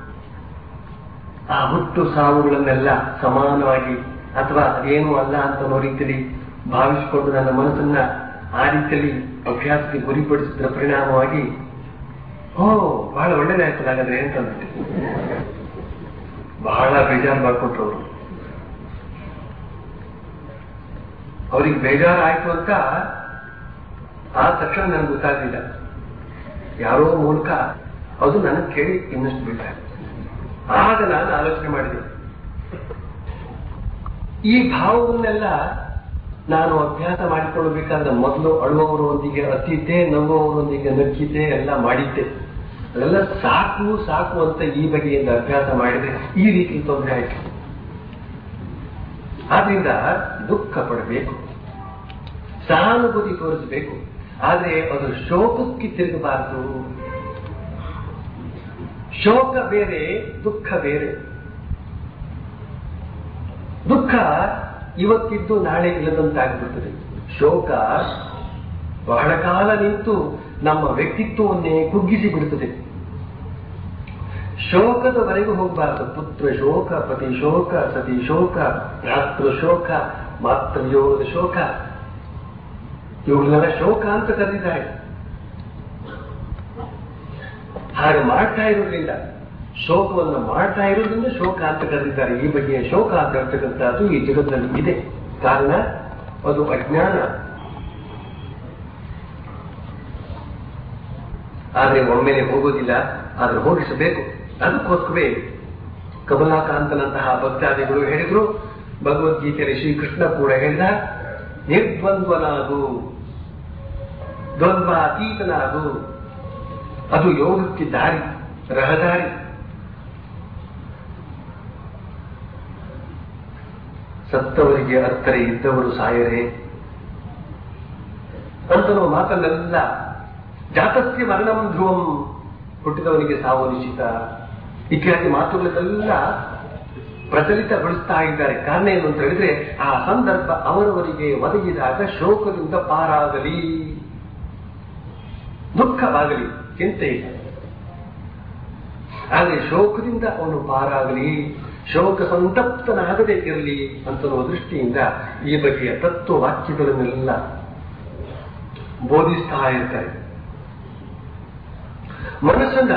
ಆ ಹುಟ್ಟು ಸಾವುಗಳನ್ನೆಲ್ಲ ಸಮಾನವಾಗಿ ಅಥವಾ ಅದೇನು ಅಲ್ಲ ಅಂತ ಅನ್ನೋ ರೀತಿಯಲ್ಲಿ ಭಾವಿಸಿಕೊಂಡು ನನ್ನ ಮನಸ್ಸನ್ನ ಆ ರೀತಿಯಲ್ಲಿ ಅಭ್ಯಾಸಕ್ಕೆ ಗುರಿಪಡಿಸಿದ್ರ ಪರಿಣಾಮವಾಗಿ ಓ ಬಹಳ ಒಳ್ಳೇದಾಯ್ತಲ್ಲ ಹಾಗಾದ್ರೆ ಅಂತ ಅಂದ್ಬಿಟ್ಟು ಬಹಳ ಬೇಜಾರು ಮಾಡ್ಕೊಟ್ರು ಅವರು ಅವ್ರಿಗೆ ಬೇಜಾರಾಯ್ತು ಅಂತ ಆ ತಕ್ಷಣ ನನಗೆ ಗೊತ್ತಾಗ್ಲಿಲ್ಲ ಯಾರೋ ಮೂಲಕ ಅದು ನನಗೆ ಕೇಳಿ ಇನ್ನಷ್ಟು ಬಿಟ್ಟಾಯ್ತು ಆಗ ನಾನು ಆಲೋಚನೆ ಮಾಡಿದೆ ಈ ಭಾವವನ್ನೆಲ್ಲ ನಾನು ಅಭ್ಯಾಸ ಮಾಡಿಕೊಳ್ಳಬೇಕಾದ ಮೊದಲು ಅಳುವವರೊಂದಿಗೆ ಅತ್ತಿದ್ದೆ ನಗುವವರೊಂದಿಗೆ ನಕ್ಕಿದ್ದೆ ಎಲ್ಲ ಮಾಡಿದ್ದೆ ಅದೆಲ್ಲ ಸಾಕು ಸಾಕು ಅಂತ ಈ ಬಗೆಯಿಂದ ಅಭ್ಯಾಸ ಮಾಡಿದ್ರೆ ಈ ರೀತಿ ತೊಂದರೆ ಆಯ್ತು ಆದ್ರಿಂದ ದುಃಖ ಪಡಬೇಕು ಸಹಾನುಭೂತಿ ತೋರಿಸಬೇಕು ಆದ್ರೆ ಅದು ಶೋಕಕ್ಕೆ ತಿರುಗಬಾರದು ಶೋಕ ಬೇರೆ ದುಃಖ ಬೇರೆ ದುಃಖ ಇವತ್ತಿದ್ದು ನಾಳೆ ಇಲ್ಲದಂತಾಗ್ಬಿಡ್ತದೆ ಶೋಕ ಬಹಳ ಕಾಲ ನಿಂತು ನಮ್ಮ ವ್ಯಕ್ತಿತ್ವವನ್ನೇ ಕುಗ್ಗಿಸಿ ಬಿಡುತ್ತದೆ ಶೋಕದವರೆಗೂ ಹೋಗಬಾರದು ಪುತ್ರ ಶೋಕ ಪತಿ ಶೋಕ ಸತಿ ಶೋಕ ಭ್ರಾತೃ ಶೋಕ ಮಾತೃಯೋಗದ ಶೋಕ ಇವುಗಳನ್ನೆಲ್ಲ ಶೋಕ ಅಂತ ಕರೆದಿದ್ದಾರೆ ಹಾಗೆ ಮಾಡ್ತಾ ಇರೋದ್ರಿಂದ ಶೋಕವನ್ನು ಮಾಡ್ತಾ ಇರೋದ್ರಿಂದ ಶೋಕ ಅಂತ ಕರೆದಿದ್ದಾರೆ ಈ ಬಗೆಯ ಶೋಕ ಅಂತ ಹೇಳ್ತಕ್ಕಂಥದ್ದು ಈ ಜಗತ್ತಿನಲ್ಲಿ ಇದೆ ಕಾರಣ ಅದು ಅಜ್ಞಾನ ಆದ್ರೆ ಒಮ್ಮೆಲೆ ಹೋಗೋದಿಲ್ಲ ಆದ್ರೆ ಹೋಗಿಸಬೇಕು ಅದಕ್ಕೋಸ್ಕರವೇ ಕಮಲಾಕಾಂತನಂತಹ ಭಕ್ತಾದಿಗಳು ಹೇಳಿದ್ರು ಭಗವದ್ಗೀತೆಯಲ್ಲಿ ಶ್ರೀಕೃಷ್ಣ ಕೂಡ ಹೇಳಿದ ನಿರ್ದ್ವಂದ್ವನಾಗು ದ್ವಂದ್ವ ಅತೀತನಾಗು ಅದು ಯೋಗಕ್ಕೆ ದಾರಿ ರಹದಾರಿ ಸತ್ತವರಿಗೆ ಅರ್ಥರೆ ಇದ್ದವರು ಸಾಯರೆ ಅಂತನೋ ಮಾತನ್ನೆಲ್ಲ ಜಾತಸ್ಯ ಮರಣಂ ಧ್ರುವಂ ಹುಟ್ಟಿದವನಿಗೆ ಸಾವು ನಿಶ್ಚಿತ ಇತ್ಯಾದಿ ಮಾತುಗಳನ್ನೆಲ್ಲ ಪ್ರಚಲಿತಗೊಳಿಸ್ತಾ ಇದ್ದಾರೆ ಕಾರಣ ಏನು ಅಂತ ಹೇಳಿದ್ರೆ ಆ ಸಂದರ್ಭ ಅವರವರಿಗೆ ಒದಗಿದಾಗ ಶೋಕದಿಂದ ಪಾರಾಗಲಿ ದುಃಖವಾಗಲಿ ಚಿಂತೆ ಇಲ್ಲ ಆದರೆ ಶೋಕದಿಂದ ಅವನು ಪಾರಾಗಲಿ ಶೋಕ ಸಂತಪ್ತನಾಗದೇ ಇರಲಿ ಅಂತನ್ನುವ ದೃಷ್ಟಿಯಿಂದ ಈ ಬಗೆಯ ತತ್ವ ವಾಕ್ಯಗಳನ್ನೆಲ್ಲ ಬೋಧಿಸ್ತಾ ಇರ್ತಾರೆ ಮನಸ್ಸನ್ನ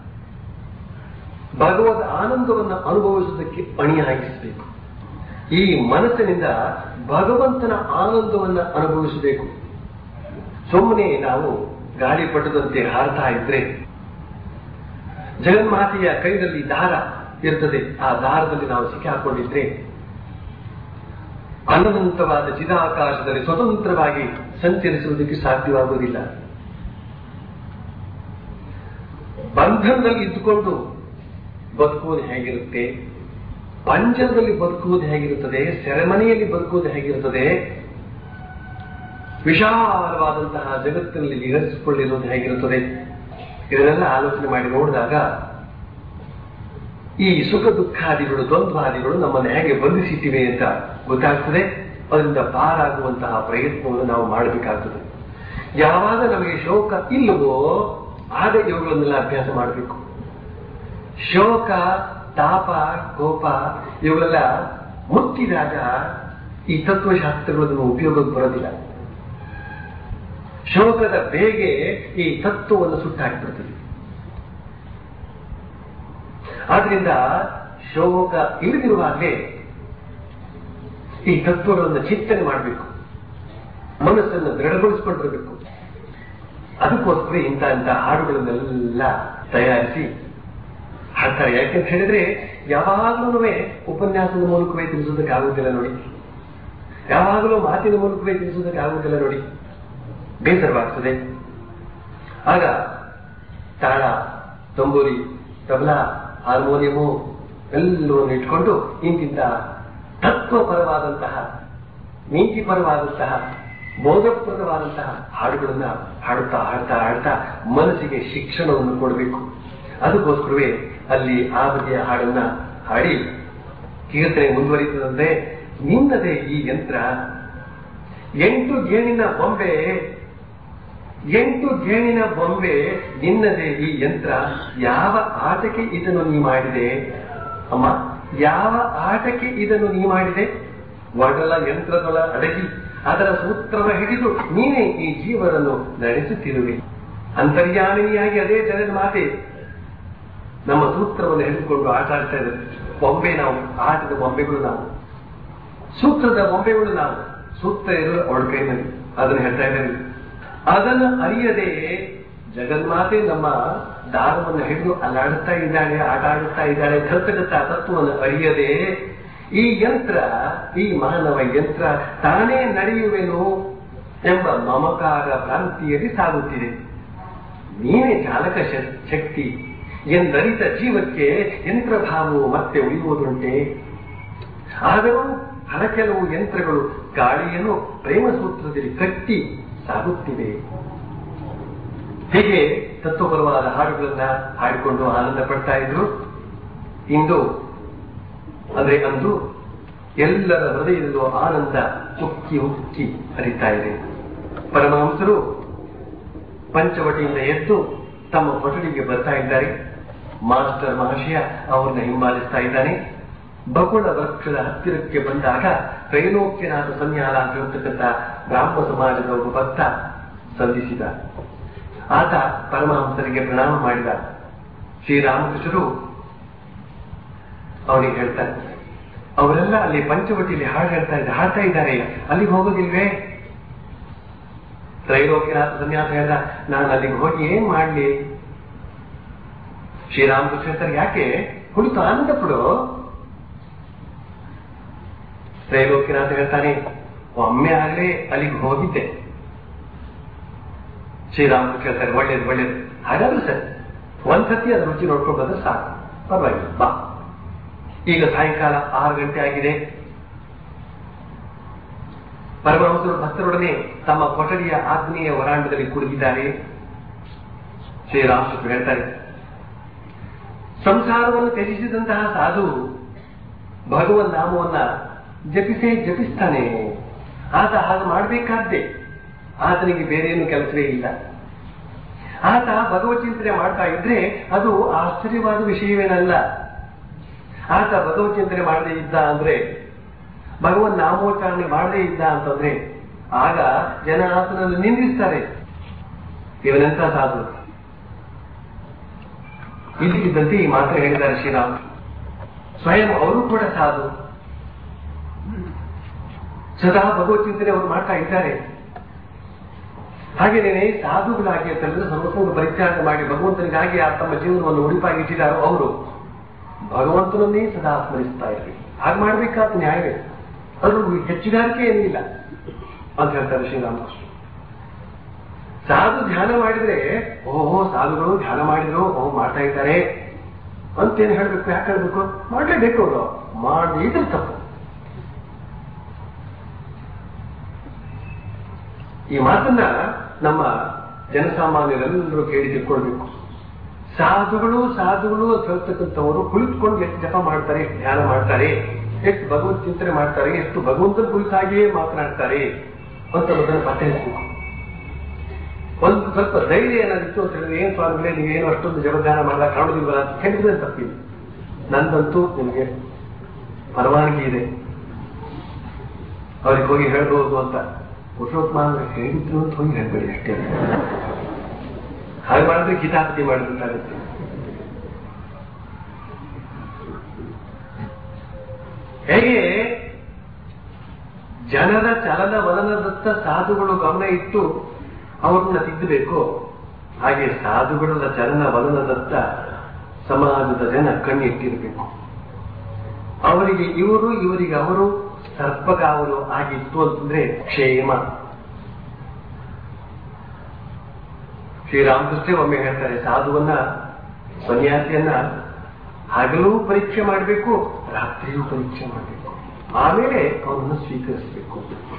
ಭಗವದ್ ಆನಂದವನ್ನು ಅನುಭವಿಸುವುದಕ್ಕೆ ಅಣಿಯಾಗಿಸಬೇಕು ಈ ಮನಸ್ಸಿನಿಂದ ಭಗವಂತನ ಆನಂದವನ್ನು ಅನುಭವಿಸಬೇಕು ಸುಮ್ಮನೆ ನಾವು ಗಾಳಿ ಪಟದಂತೆ ಹಾರ್ತಾ ಇದ್ರೆ ಜಗನ್ಮಾತೆಯ ಕೈನಲ್ಲಿ ದಾರ ಇರ್ತದೆ ಆ ದಾರದಲ್ಲಿ ನಾವು ಸಿಕ್ಕಾಕೊಂಡಿದ್ರೆ ಅನಂತವಾದ ಚಿದಾಕಾಶದಲ್ಲಿ ಸ್ವತಂತ್ರವಾಗಿ ಸಂಚರಿಸುವುದಕ್ಕೆ ಸಾಧ್ಯವಾಗುವುದಿಲ್ಲ ಬಂಧನದಲ್ಲಿ ಇದ್ದುಕೊಂಡು ಬದುಕುವುದು ಹೇಗಿರುತ್ತೆ ಪಂಚದಲ್ಲಿ ಬದುಕುವುದು ಹೇಗಿರುತ್ತದೆ ಸೆರೆಮನೆಯಲ್ಲಿ ಬದುಕುವುದು ಹೇಗಿರುತ್ತದೆ ವಿಶಾಲವಾದಂತಹ ಜಗತ್ತಿನಲ್ಲಿ ನಿರಸಿಸಿಕೊಳ್ಳಿರುವುದು ಹೇಗಿರುತ್ತದೆ ಇದನ್ನೆಲ್ಲ ಆಲೋಚನೆ ಮಾಡಿ ನೋಡಿದಾಗ ಈ ಸುಖ ದುಃಖಾದಿಗಳು ದ್ವಂದ್ವಾದಿಗಳು ನಮ್ಮನ್ನು ಹೇಗೆ ಬಂಧಿಸಿಟ್ಟಿವೆ ಅಂತ ಗೊತ್ತಾಗ್ತದೆ ಅದರಿಂದ ಪಾರಾಗುವಂತಹ ಪ್ರಯತ್ನವನ್ನು ನಾವು ಮಾಡಬೇಕಾಗ್ತದೆ ಯಾವಾಗ ನಮಗೆ ಶೋಕ ಇಲ್ಲವೋ ಆಗ ಇವುಗಳನ್ನೆಲ್ಲ ಅಭ್ಯಾಸ ಮಾಡಬೇಕು ಶೋಕ ತಾಪ ಕೋಪ ಇವುಗಳೆಲ್ಲ ಮುಟ್ಟಿದಾಗ ಈ ತತ್ವಶಾಸ್ತ್ರಗಳನ್ನು ಉಪಯೋಗಕ್ಕೆ ಬರೋದಿಲ್ಲ ಶೋಕದ ಬೇಗೆ ಈ ತತ್ವವನ್ನು ಸುಟ್ಟಾಕ್ಬಿಡ್ತದೆ ಆದ್ರಿಂದ ಶೋಕ ಇಲ್ಲದಿರುವಾಗಲೇ ಈ ತತ್ವಗಳನ್ನು ಚಿಂತನೆ ಮಾಡಬೇಕು ಮನಸ್ಸನ್ನು ದೃಢಗೊಳಿಸಿಕೊಂಡಿರಬೇಕು ಅದಕ್ಕೋಸ್ಕರ ಇಂಥ ಇಂಥ ಹಾಡುಗಳನ್ನೆಲ್ಲ ತಯಾರಿಸಿ ಹಾಡ್ತಾರೆ ಯಾಕೆಂತ ಹೇಳಿದ್ರೆ ಯಾವಾಗಲೂ ಉಪನ್ಯಾಸದ ಮೂಲಕವೇ ತಿಳಿಸೋದಕ್ಕೆ ಆಗುವುದಿಲ್ಲ ನೋಡಿ ಯಾವಾಗಲೂ ಮಾತಿನ ಮೂಲಕವೇ ತಿಳಿಸೋದಕ್ಕೆ ಆಗುವುದಿಲ್ಲ ನೋಡಿ ಬೇಸರವಾಗ್ತದೆ ಆಗ ತಾಳ ತಂಬೂರಿ ತಬಲಾ ಹಾರ್ಮೋನಿಯಮು ಎಲ್ಲವನ್ನು ಇಟ್ಕೊಂಡು ಇಂತಿಂತ ತತ್ವಪರವಾದಂತಹ ನೀತಿಪರವಾದಂತಹ ಬೋಧಪ್ರದವಾದಂತಹ ಹಾಡುಗಳನ್ನ ಹಾಡುತ್ತಾ ಹಾಡ್ತಾ ಹಾಡ್ತಾ ಮನಸ್ಸಿಗೆ ಶಿಕ್ಷಣವನ್ನು ಕೊಡಬೇಕು ಅದಕ್ಕೋಸ್ಕರವೇ ಅಲ್ಲಿ ಆ ಬಗೆಯ ಹಾಡನ್ನ ಹಾಡಿ ಕೀರ್ತನೆ ಮುಂದುವರಿತದಂತೆ ನಿನ್ನದೇ ಈ ಯಂತ್ರ ಎಂಟು ಗೇಣಿನ ಬೊಂಬೆ ಎಂಟು ಗೇಣಿನ ಬೊಂಬೆ ನಿನ್ನದೇ ಈ ಯಂತ್ರ ಯಾವ ಆಟಕ್ಕೆ ಇದನ್ನು ನೀ ಮಾಡಿದೆ ಅಮ್ಮ ಯಾವ ಆಟಕ್ಕೆ ಇದನ್ನು ನೀ ಮಾಡಿದೆ ಒಡಲ ಯಂತ್ರದೊಳ ಅಡಗಿ ಅದರ ಸೂತ್ರವ ಹಿಡಿದು ನೀನೇ ಈ ಜೀವನನ್ನು ನಡೆಸುತ್ತಿರುವೆ ಅಂತರ್ಯಾಮಿನಿಯಾಗಿ ಅದೇ ಜನರ ಮಾತೆ ನಮ್ಮ ಸೂತ್ರವನ್ನು ಹಿಡಿದುಕೊಂಡು ಆಟ ಆಡ್ತಾ ಇದ್ದಾರೆ ಬೊಂಬೆ ನಾವು ಆಟದ ಬೊಂಬೆಗಳು ನಾವು ಸೂತ್ರದ ಬೊಂಬೆಗಳು ನಾವು ಸೂತ್ರ ಇರೋದು ಅವಳ ಕೈನಲ್ಲಿ ಅದನ್ನು ಹೇಳ್ತಾ ಇದ್ದಾರೆ ಅದನ್ನು ಅರಿಯದೆ ಜಗನ್ಮಾತೆ ನಮ್ಮ ದಾರವನ್ನು ಹಿಡಿದು ಅಲ್ಲಾಡುತ್ತಾ ಇದ್ದಾಳೆ ಆಟ ಆಡುತ್ತಾ ಇದ್ದಾಳೆ ಕರ್ತಗತ ತತ್ವವನ್ನು ಅರಿಯದೆ ಈ ಯಂತ್ರ ಈ ಮಾನವ ಯಂತ್ರ ತಾನೇ ನಡೆಯುವೆನು ಎಂಬ ಮಮಕಾರ ಭ್ರಾಂತಿಯಲ್ಲಿ ಸಾಗುತ್ತಿದೆ ನೀನೇ ಚಾಲಕ ಶ- ಶಕ್ತಿ ಎಂದರಿತ ಜೀವಕ್ಕೆ ಯಂತ್ರಭಾವವು ಮತ್ತೆ ಉಳಿಯುವುದುಂಟೆ ಆದರೂ ಹಲಕೆಲವು ಯಂತ್ರಗಳು ಗಾಳಿಯನ್ನು ಪ್ರೇಮ ಸೂತ್ರದಲ್ಲಿ ಕಟ್ಟಿ ಸಾಗುತ್ತಿವೆ ಹೀಗೆ ತತ್ವಪರವಾದ ಹಾಡುಗಳನ್ನ ಹಾಡಿಕೊಂಡು ಆನಂದ ಪಡ್ತಾ ಇದ್ರು ಇಂದು ಅಂದ್ರೆ ಅಂದು ಎಲ್ಲರ ಹೃದಯದಲ್ಲೂ ಆನಂದ ಉಕ್ಕಿ ಉಕ್ಕಿ ಹರಿತಾ ಇದೆ ಪರಮಹಂಸರು ಪಂಚವಟಿಯಿಂದ ಎದ್ದು ತಮ್ಮ ಕೊಠಡಿಗೆ ಬರ್ತಾ ಇದ್ದಾರೆ ಮಾಸ್ಟರ್ ಮಹರ್ಷಿಯ ಅವ್ರನ್ನ ಹಿಂಬಾಲಿಸ್ತಾ ಇದ್ದಾನೆ ಬಕುಳ ವೃಕ್ಷದ ಹತ್ತಿರಕ್ಕೆ ಬಂದಾಗ ತ್ರೈಲೋಕ್ಯನಾಥ ಸನ್ಯಾಲ ಅಂತ ಹೇಳ್ತಕ್ಕಂಥ ಬ್ರಾಹ್ಮ ಸಮಾಜದ ಒಬ್ಬ ಭಕ್ತ ಸಂಧಿಸಿದ ಆತ ಪರಮಹಂಸರಿಗೆ ಪ್ರಣಾಮ ಮಾಡಿದ ಶ್ರೀರಾಮಕೃಷ್ಣರು ಅವನಿಗೆ ಹೇಳ್ತಾರೆ ಅವರೆಲ್ಲ ಅಲ್ಲಿ ಪಂಚವಟಿಯಲ್ಲಿ ಹಾಡು ಹೇಳ್ತಾ ಇದ್ದಾರೆ ಹಾಡ್ತಾ ಇದ್ದಾರೆ ಅಲ್ಲಿಗೆ ಹೋಗೋದಿಲ್ವೇ ತ್ರೈಲೋಕ್ಯನಾಥ ಸನ್ಯಾಸ ಹೇಳ್ದ ನಾನು ಅಲ್ಲಿಗೆ ಹೋಗಿ ಏನ್ ಮಾಡ್ಲಿ ಶ್ರೀರಾಮಕೃಷ್ಣ ಹೇಳ್ತಾರೆ ಯಾಕೆ ಕುಳಿತು ಆನಂದ ಪಡು ತ್ರೈಲೋಕ್ಯನಾಥ ಹೇಳ್ತಾನೆ ಒಮ್ಮೆ ಆಗಲೇ ಅಲ್ಲಿಗೆ ಹೋಗಿದ್ದೆ ಶ್ರೀರಾಮಕೃಷ್ಣ ಹೇಳ್ತಾರೆ ಒಳ್ಳೇದು ಒಳ್ಳೇದು ಹಾಗಾದ್ರೆ ಸರ್ ಒಂದ್ಸತಿ ಅದ್ರ ರುಚಿ ನೋಡ್ಕೊಂಡು ಬಂದ್ರೆ ಸಾಕು ಪರವಾಗಿಲ್ಲ ಬಾ ಈಗ ಸಾಯಂಕಾಲ ಆರು ಗಂಟೆ ಆಗಿದೆ ಪರಮಹಂಸರು ಭಕ್ತರೊಡನೆ ತಮ್ಮ ಕೊಠಡಿಯ ಆಗ್ನೇಯ ವರಾಂಡದಲ್ಲಿ ಕುಳಿತಿದ್ದಾರೆ ಶ್ರೀರಾಮಕೃಷ್ಣ ಹೇಳ್ತಾರೆ ಸಂಸಾರವನ್ನು ತ್ಯಜಿಸಿದಂತಹ ಸಾಧು ಭಗವನ್ ನಾಮವನ್ನ ಜಪಿಸೇ ಜಪಿಸ್ತಾನೆ ಆತ ಹಾಗೆ ಮಾಡಬೇಕಾದ್ದೇ ಆತನಿಗೆ ಬೇರೇನು ಕೆಲಸವೇ ಇಲ್ಲ ಆತ ಭಗವತ್ ಚಿಂತನೆ ಮಾಡ್ತಾ ಇದ್ರೆ ಅದು ಆಶ್ಚರ್ಯವಾದ ವಿಷಯವೇನಲ್ಲ ಆತ ಭಗವತ್ ಚಿಂತನೆ ಮಾಡದೇ ಇದ್ದ ಅಂದ್ರೆ ಭಗವನ್ ನಾಮೋಚ್ಚಾರಣೆ ಮಾಡದೇ ಇದ್ದ ಅಂತಂದ್ರೆ ಆಗ ಜನ ಆತನನ್ನು ನಿಂದಿಸ್ತಾರೆ ಇವನೆಂತ ಸಾಧು ಇದ್ದಕ್ಕಿದ್ದಂತೆ ಈ ಮಾತ್ರ ಹೇಳಿದ್ದಾರೆ ಶ್ರೀರಾಮ್ ಸ್ವಯಂ ಅವರು ಕೂಡ ಸಾಧು ಸದಾ ಭಗವತ್ ಚಿಂತನೆ ಅವರು ಮಾಡ್ತಾ ಇದ್ದಾರೆ ಹಾಗೇನೇ ಸಾಧುಗಳಾಗಿ ಅಂತಂದ್ರೆ ಸರ್ವಸಂಗ ಪರಿತ್ಯಾಗ ಮಾಡಿ ಭಗವಂತನಿಗಾಗಿ ಆ ತಮ್ಮ ಜೀವನವನ್ನು ಉಳಿಪಾಗಿ ಇಟ್ಟಿದ್ದಾರೋ ಅವರು ಭಗವಂತನನ್ನೇ ಸದಾ ಸ್ಮರಿಸ್ತಾ ಇರಬೇಕು ಹಾಗೆ ಮಾಡ್ಬೇಕಾದ ನ್ಯಾಯವೇ ಅದು ಹೆಚ್ಚುಗಾರಿಕೆ ಏನಿಲ್ಲ ಅಂತ ಹೇಳ್ತಾರೆ ಶ್ರೀರಾಮಕೃಷ್ಣ ಸಾಧು ಧ್ಯಾನ ಮಾಡಿದ್ರೆ ಓಹೋ ಸಾಧುಗಳು ಧ್ಯಾನ ಮಾಡಿದ್ರು ಓಹೋ ಮಾಡ್ತಾ ಇದ್ದಾರೆ ಅಂತೇನು ಹೇಳ್ಬೇಕು ಯಾಕೆ ಹೇಳ್ಬೇಕು ಮಾಡಲೇಬೇಕು ಅವರು ಮಾಡಿದ್ರೆ ತಪ್ಪು ಈ ಮಾತನ್ನ ನಮ್ಮ ಜನಸಾಮಾನ್ಯರೆಲ್ಲರೂ ಕೇಳಿ ತಿಳ್ಕೊಳ್ಬೇಕು ಸಾಧುಗಳು ಸಾಧುಗಳು ಅಂತ ಹೇಳ್ತಕ್ಕಂಥವರು ಕುಳಿತುಕೊಂಡು ಎಷ್ಟು ಜಪ ಮಾಡ್ತಾರೆ ಎಷ್ಟು ಧ್ಯಾನ ಮಾಡ್ತಾರೆ ಎಷ್ಟು ಭಗವತ್ ಚಿಂತನೆ ಮಾಡ್ತಾರೆ ಎಷ್ಟು ಭಗವಂತನ ಕುರಿತಾಗಿಯೇ ಮಾತನಾಡ್ತಾರೆ ಅಂತ ಅದನ್ನು ಪತ್ತೆ ಹಚ್ಚಬೇಕು ಒಂದು ಸ್ವಲ್ಪ ಧೈರ್ಯ ಏನಾದಿತ್ತು ಅಂತ ಹೇಳಿದ್ರೆ ಏನ್ ಸ್ವಾಮಿಗಳೇ ನೀವೇನು ಅಷ್ಟೊಂದು ಜಪಧ್ಯಾನ ಮಾಡಲ್ಲ ಕಾಣುದಿಲ್ವಲ್ಲ ಅಂತ ಹೇಳಿದ್ರೆ ತಪ್ಪಿಲ್ಲ ನಂದಂತೂ ನಿಮಗೆ ಪರವಾನಗಿ ಇದೆ ಅವ್ರಿಗೆ ಹೋಗಿ ಹೇಳ್ಬೋದು ಅಂತ ಪುರುಷೋತ್ತಮ ಹೇಳಿದ್ರು ಅಂತ ಹೋಗಿ ಹೇಳ್ಬೇಡಿ ಅಷ್ಟೇ ಹಾಗೆ ಮಾಡಿದ್ರೆ ಕಿತಾಪತಿ ಮಾಡಿದಂತಾಗುತ್ತೆ ಹೇಗೆ ಜನರ ಚಲನ ವಲನದತ್ತ ಸಾಧುಗಳು ಗಮನ ಇಟ್ಟು ಅವರನ್ನ ತಿದ್ದಬೇಕು ಹಾಗೆ ಸಾಧುಗಳ ಚಲನ ವಲನದತ್ತ ಸಮಾಜದ ಜನ ಕಣ್ಣಿಟ್ಟಿರಬೇಕು ಅವರಿಗೆ ಇವರು ಇವರಿಗೆ ಅವರು ಸರ್ಪಗಾವಲು ಆಗಿತ್ತು ಅಂತಂದ್ರೆ ಕ್ಷೇಮ ಶ್ರೀರಾಮಕೃಷ್ಣ ಒಮ್ಮೆ ಹೇಳ್ತಾರೆ ಸಾಧುವನ್ನ ಸನ್ಯಾಸಿಯನ್ನ ಹಗಲೂ ಪರೀಕ್ಷೆ ಮಾಡಬೇಕು ರಾತ್ರಿಯೂ ಪರೀಕ್ಷೆ ಮಾಡಬೇಕು ಆಮೇಲೆ ಅವನನ್ನು ಸ್ವೀಕರಿಸಬೇಕು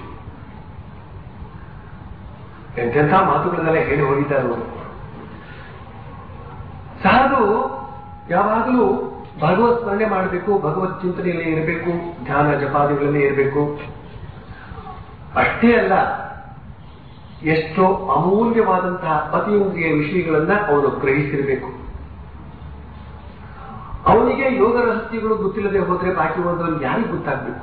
ಎಂತೆಂಥ ಮಾತುಗಳನ್ನೆಲ್ಲ ಹೇಳಿ ಹೋಗಿದ್ದಾರೆ ಅವರು ಸಾಧು ಯಾವಾಗಲೂ ಭಗವತ್ ಸ್ಮರಣೆ ಮಾಡಬೇಕು ಭಗವತ್ ಚಿಂತನೆಯಲ್ಲಿ ಇರಬೇಕು ಧ್ಯಾನ ಜಪಾದಿಗಳಲ್ಲಿ ಇರಬೇಕು ಅಷ್ಟೇ ಅಲ್ಲ ಎಷ್ಟೋ ಅಮೂಲ್ಯವಾದಂತಹ ಅತೀಂದ್ರಿಯ ವಿಷಯಗಳನ್ನ ಅವನು ಗ್ರಹಿಸಿರಬೇಕು ಅವನಿಗೆ ಯೋಗ ರಹಸ್ಯಗಳು ಗೊತ್ತಿಲ್ಲದೆ ಹೋದ್ರೆ ಬಾಕಿ ಒಂದರಲ್ಲಿ ಯಾರಿಗೆ ಗೊತ್ತಾಗ್ಬೇಕು